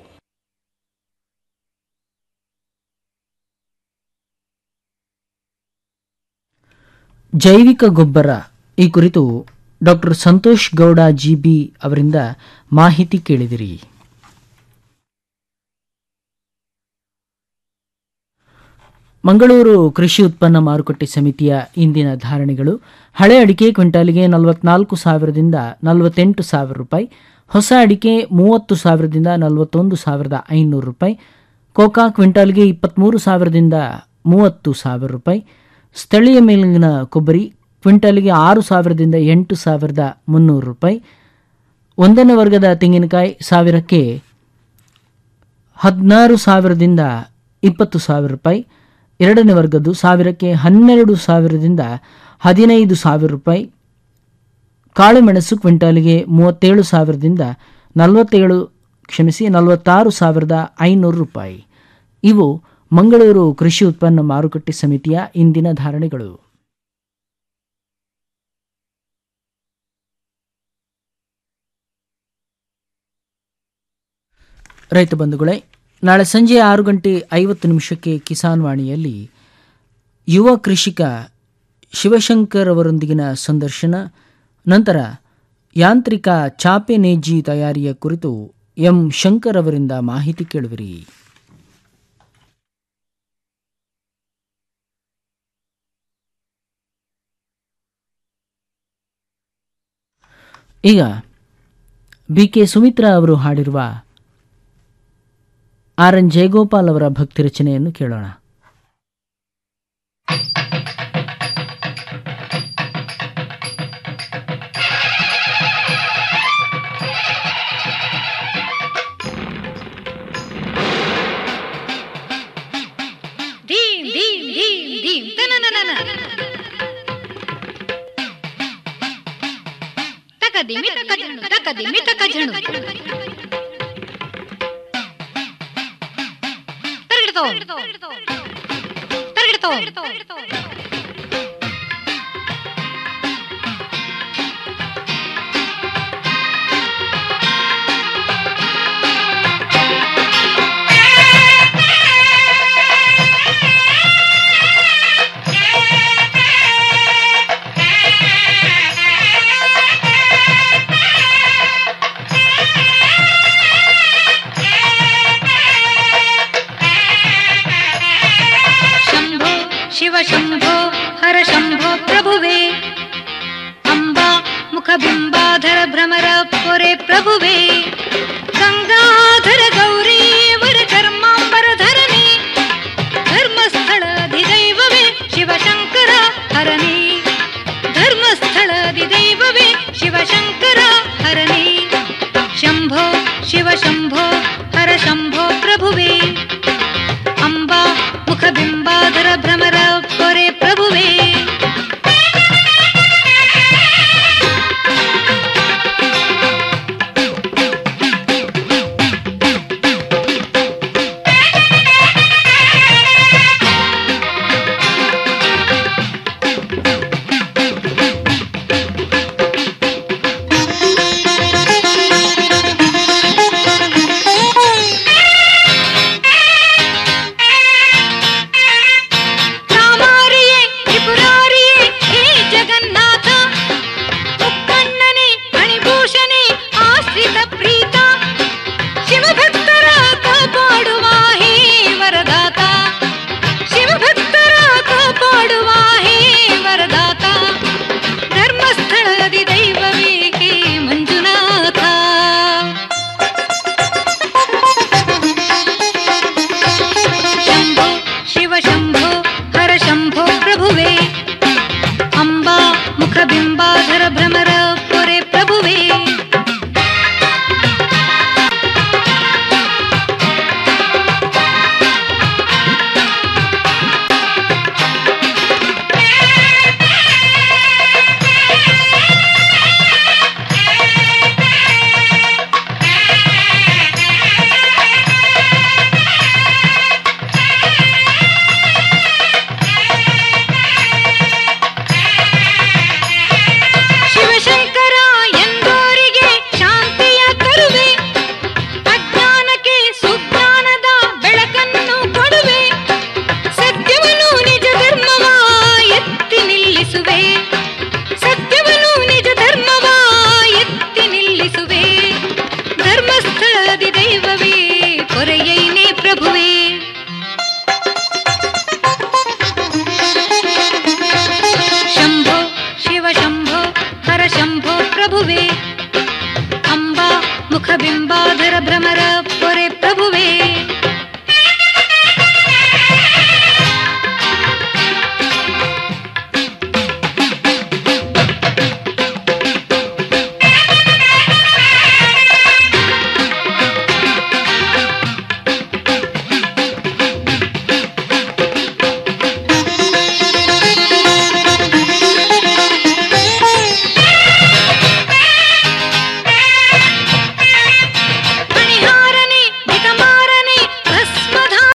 ಜೈವಿಕ ಗೊಬ್ಬರ ಈ ಕುರಿತು ಡಾಕ್ಟರ್ ಸಂತೋಷ್ ಗೌಡ ಜಿಬಿ ಅವರಿಂದ ಮಾಹಿತಿ ಕೇಳಿದಿರಿ ಮಂಗಳೂರು ಕೃಷಿ ಉತ್ಪನ್ನ ಮಾರುಕಟ್ಟೆ ಸಮಿತಿಯ ಇಂದಿನ ಧಾರಣೆಗಳು ಹಳೆ ಅಡಿಕೆ ಕ್ವಿಂಟಾಲಿಗೆ ನಲವತ್ನಾಲ್ಕು ಸಾವಿರದಿಂದ ನಲವತ್ತೆಂಟು ಸಾವಿರ ರೂಪಾಯಿ ಹೊಸ ಅಡಿಕೆ ಮೂವತ್ತು ಸಾವಿರದಿಂದ ನಲವತ್ತೊಂದು ಸಾವಿರದ ಐನೂರು ರೂಪಾಯಿ ಕೋಕಾ ಕ್ವಿಂಟಾಲ್ಗೆ ಇಪ್ಪತ್ತ್ಮೂರು ಸಾವಿರದಿಂದ ಮೂವತ್ತು ಸಾವಿರ ರೂಪಾಯಿ ಸ್ಥಳೀಯ ಮೇಲಿನ ಕೊಬ್ಬರಿ ಕ್ವಿಂಟಾಲಿಗೆ ಆರು ಸಾವಿರದಿಂದ ಎಂಟು ಸಾವಿರದ ಮುನ್ನೂರು ರೂಪಾಯಿ ಒಂದನೇ ವರ್ಗದ ತೆಂಗಿನಕಾಯಿ ಸಾವಿರಕ್ಕೆ ಹದಿನಾರು ಸಾವಿರದಿಂದ ಇಪ್ಪತ್ತು ಸಾವಿರ ರೂಪಾಯಿ ಎರಡನೇ ವರ್ಗದ್ದು ಸಾವಿರಕ್ಕೆ ಹನ್ನೆರಡು ಸಾವಿರದಿಂದ ಹದಿನೈದು ಸಾವಿರ ರೂಪಾಯಿ ಕಾಳುಮೆಣಸು ಕ್ವಿಂಟಾಲಿಗೆ ಮೂವತ್ತೇಳು ಸಾವಿರದಿಂದ ನಲವತ್ತೇಳು ಕ್ಷಮಿಸಿ ನಲವತ್ತಾರು ಸಾವಿರದ ಐನೂರು ರೂಪಾಯಿ ಇವು ಮಂಗಳೂರು ಕೃಷಿ ಉತ್ಪನ್ನ ಮಾರುಕಟ್ಟೆ ಸಮಿತಿಯ ಇಂದಿನ ಧಾರಣೆಗಳು ರೈತ ಬಂಧುಗಳೇ ನಾಳೆ ಸಂಜೆ ಆರು ಗಂಟೆ ಐವತ್ತು ನಿಮಿಷಕ್ಕೆ ಕಿಸಾನ್ ವಾಣಿಯಲ್ಲಿ ಯುವ ಕೃಷಿಕ ಶಿವಶಂಕರ್ ಅವರೊಂದಿಗಿನ ಸಂದರ್ಶನ ನಂತರ ಯಾಂತ್ರಿಕ ಚಾಪೆ ನೇಜಿ ತಯಾರಿಯ ಕುರಿತು ಎಂ ಶಂಕರ್ ಅವರಿಂದ ಮಾಹಿತಿ ಕೇಳುವಿರಿ ಈಗ ಬಿ ಕೆ ಸುಮಿತ್ರಾ ಅವರು ಹಾಡಿರುವ ಆರ್ ಎನ್ ಜಯಗೋಪಾಲ್ ಅವರ ಭಕ್ತಿ ರಚನೆಯನ್ನು ಕೇಳೋಣ ಧೀಂ ಧೀಂ ಧೀಂ ಧೀಂ ತನನನನ ತಕದಿಮಿ ತಕಜಣು ತಕದಿಮಿ ತಕಜಣು ತರಗಿಡ್ತೋ ತರಗಿಡ್ತೋ ಶಂಭೋ ಶಿವ ಶಂಭೋ ಹರ ಶಂಭೋ ಪ್ರಭುವೇ ಅಂಬಾ ಮುಖಬಿಂಬಾಧರ ಭ್ರಮರ ಪೊರೆ ಪ್ರಭುವೇ ಗಂಗಾಧರ ಗೌರಿ ವರ ಕರ್ಮಾಂಬರ ಧರಣಿ ಧರ್ಮಸ್ಥಳಾಧಿದೈವವೇ ಶಿವಶಂಕರ ಹರಣಿ ಧರ್ಮಸ್ಥಳಾಧಿದೈವವೇ ಶಿವಶಂಕರ ಹರಣಿ ಶಂಭೋ ಶಿವ ಶಂಭೋ ಹರ ಶಂಭೋ ಪ್ರಭುವೇ ಅಂಬಾ ಮುಖಬಿಂಬಾಧರ ಭ್ರಮರ ಪೊರೆ ಪ್ರಭುವೇ ಕಾಮಾರಿಯೇ ತ್ರಿಪುರಾರಿಯೇ ಹೇ ಜಗನ್ನಾಥ ಮುಕ್ಕಣ್ಣನೇ ಮಣಿಭೂಷಣೇ ಆಶ್ರಿತ ಪ್ರೀತ ಶಿವಭಕ್ತರ ಕಾಪಾಡುವ ಹೇ ವರದಾತ ಶಿವಭಕ್ತರ ಕಾಪಾಡುವ ಹೇ ವರದಾತ ಧರ್ಮಸ್ಥಳದಿ ದೈವವೇ ಹೇ ಮಂಜುನಾಥ ಶಂಭೋ ಶಿವ ಶಂಭೋ ಹರ ಶಂಭೋ ಪ್ರಭುವೇ ಅಂಬಾ ಮುಖಬಿಂಬಾಧರ ಭ್ರಮರ ಪೊರೆ ಪ್ರಭುವೇ ಶಿವಶಂಕರ ಎಂದೋರಿಗೆ ಶಾಂತಿಯ ತರುವೆ ಅಜ್ಞಾನಕ್ಕೆ ಸುಜ್ಞಾನದ ಬೆಳಕನ್ನು ಕೊಡುವೆ ಸತ್ಯವನ್ನು ನಿಜ ಧರ್ಮವ ಎತ್ತಿ ನಿಲ್ಲಿಸುವೆ ಸತ್ಯವನ್ನು ನಿಜ ಧರ್ಮವ ಎತ್ತಿ ನಿಲ್ಲಿಸುವೆ ಧರ್ಮಸ್ಥಳದಿ ದೈವವೇ ಪೊರೆಯೈನೇ ಪ್ರಭುವೇ ಶಂಭೋ ಶಿವ ಶಂಭೋ ಹರ ಶಂಭೋ ಪ್ರಭುವೇ ಅಂಬಾ ಮುಖಬಿಂಬಾಧರ ಭ್ರಮರ ಪೊರೆ ಪ್ರಭುವೇ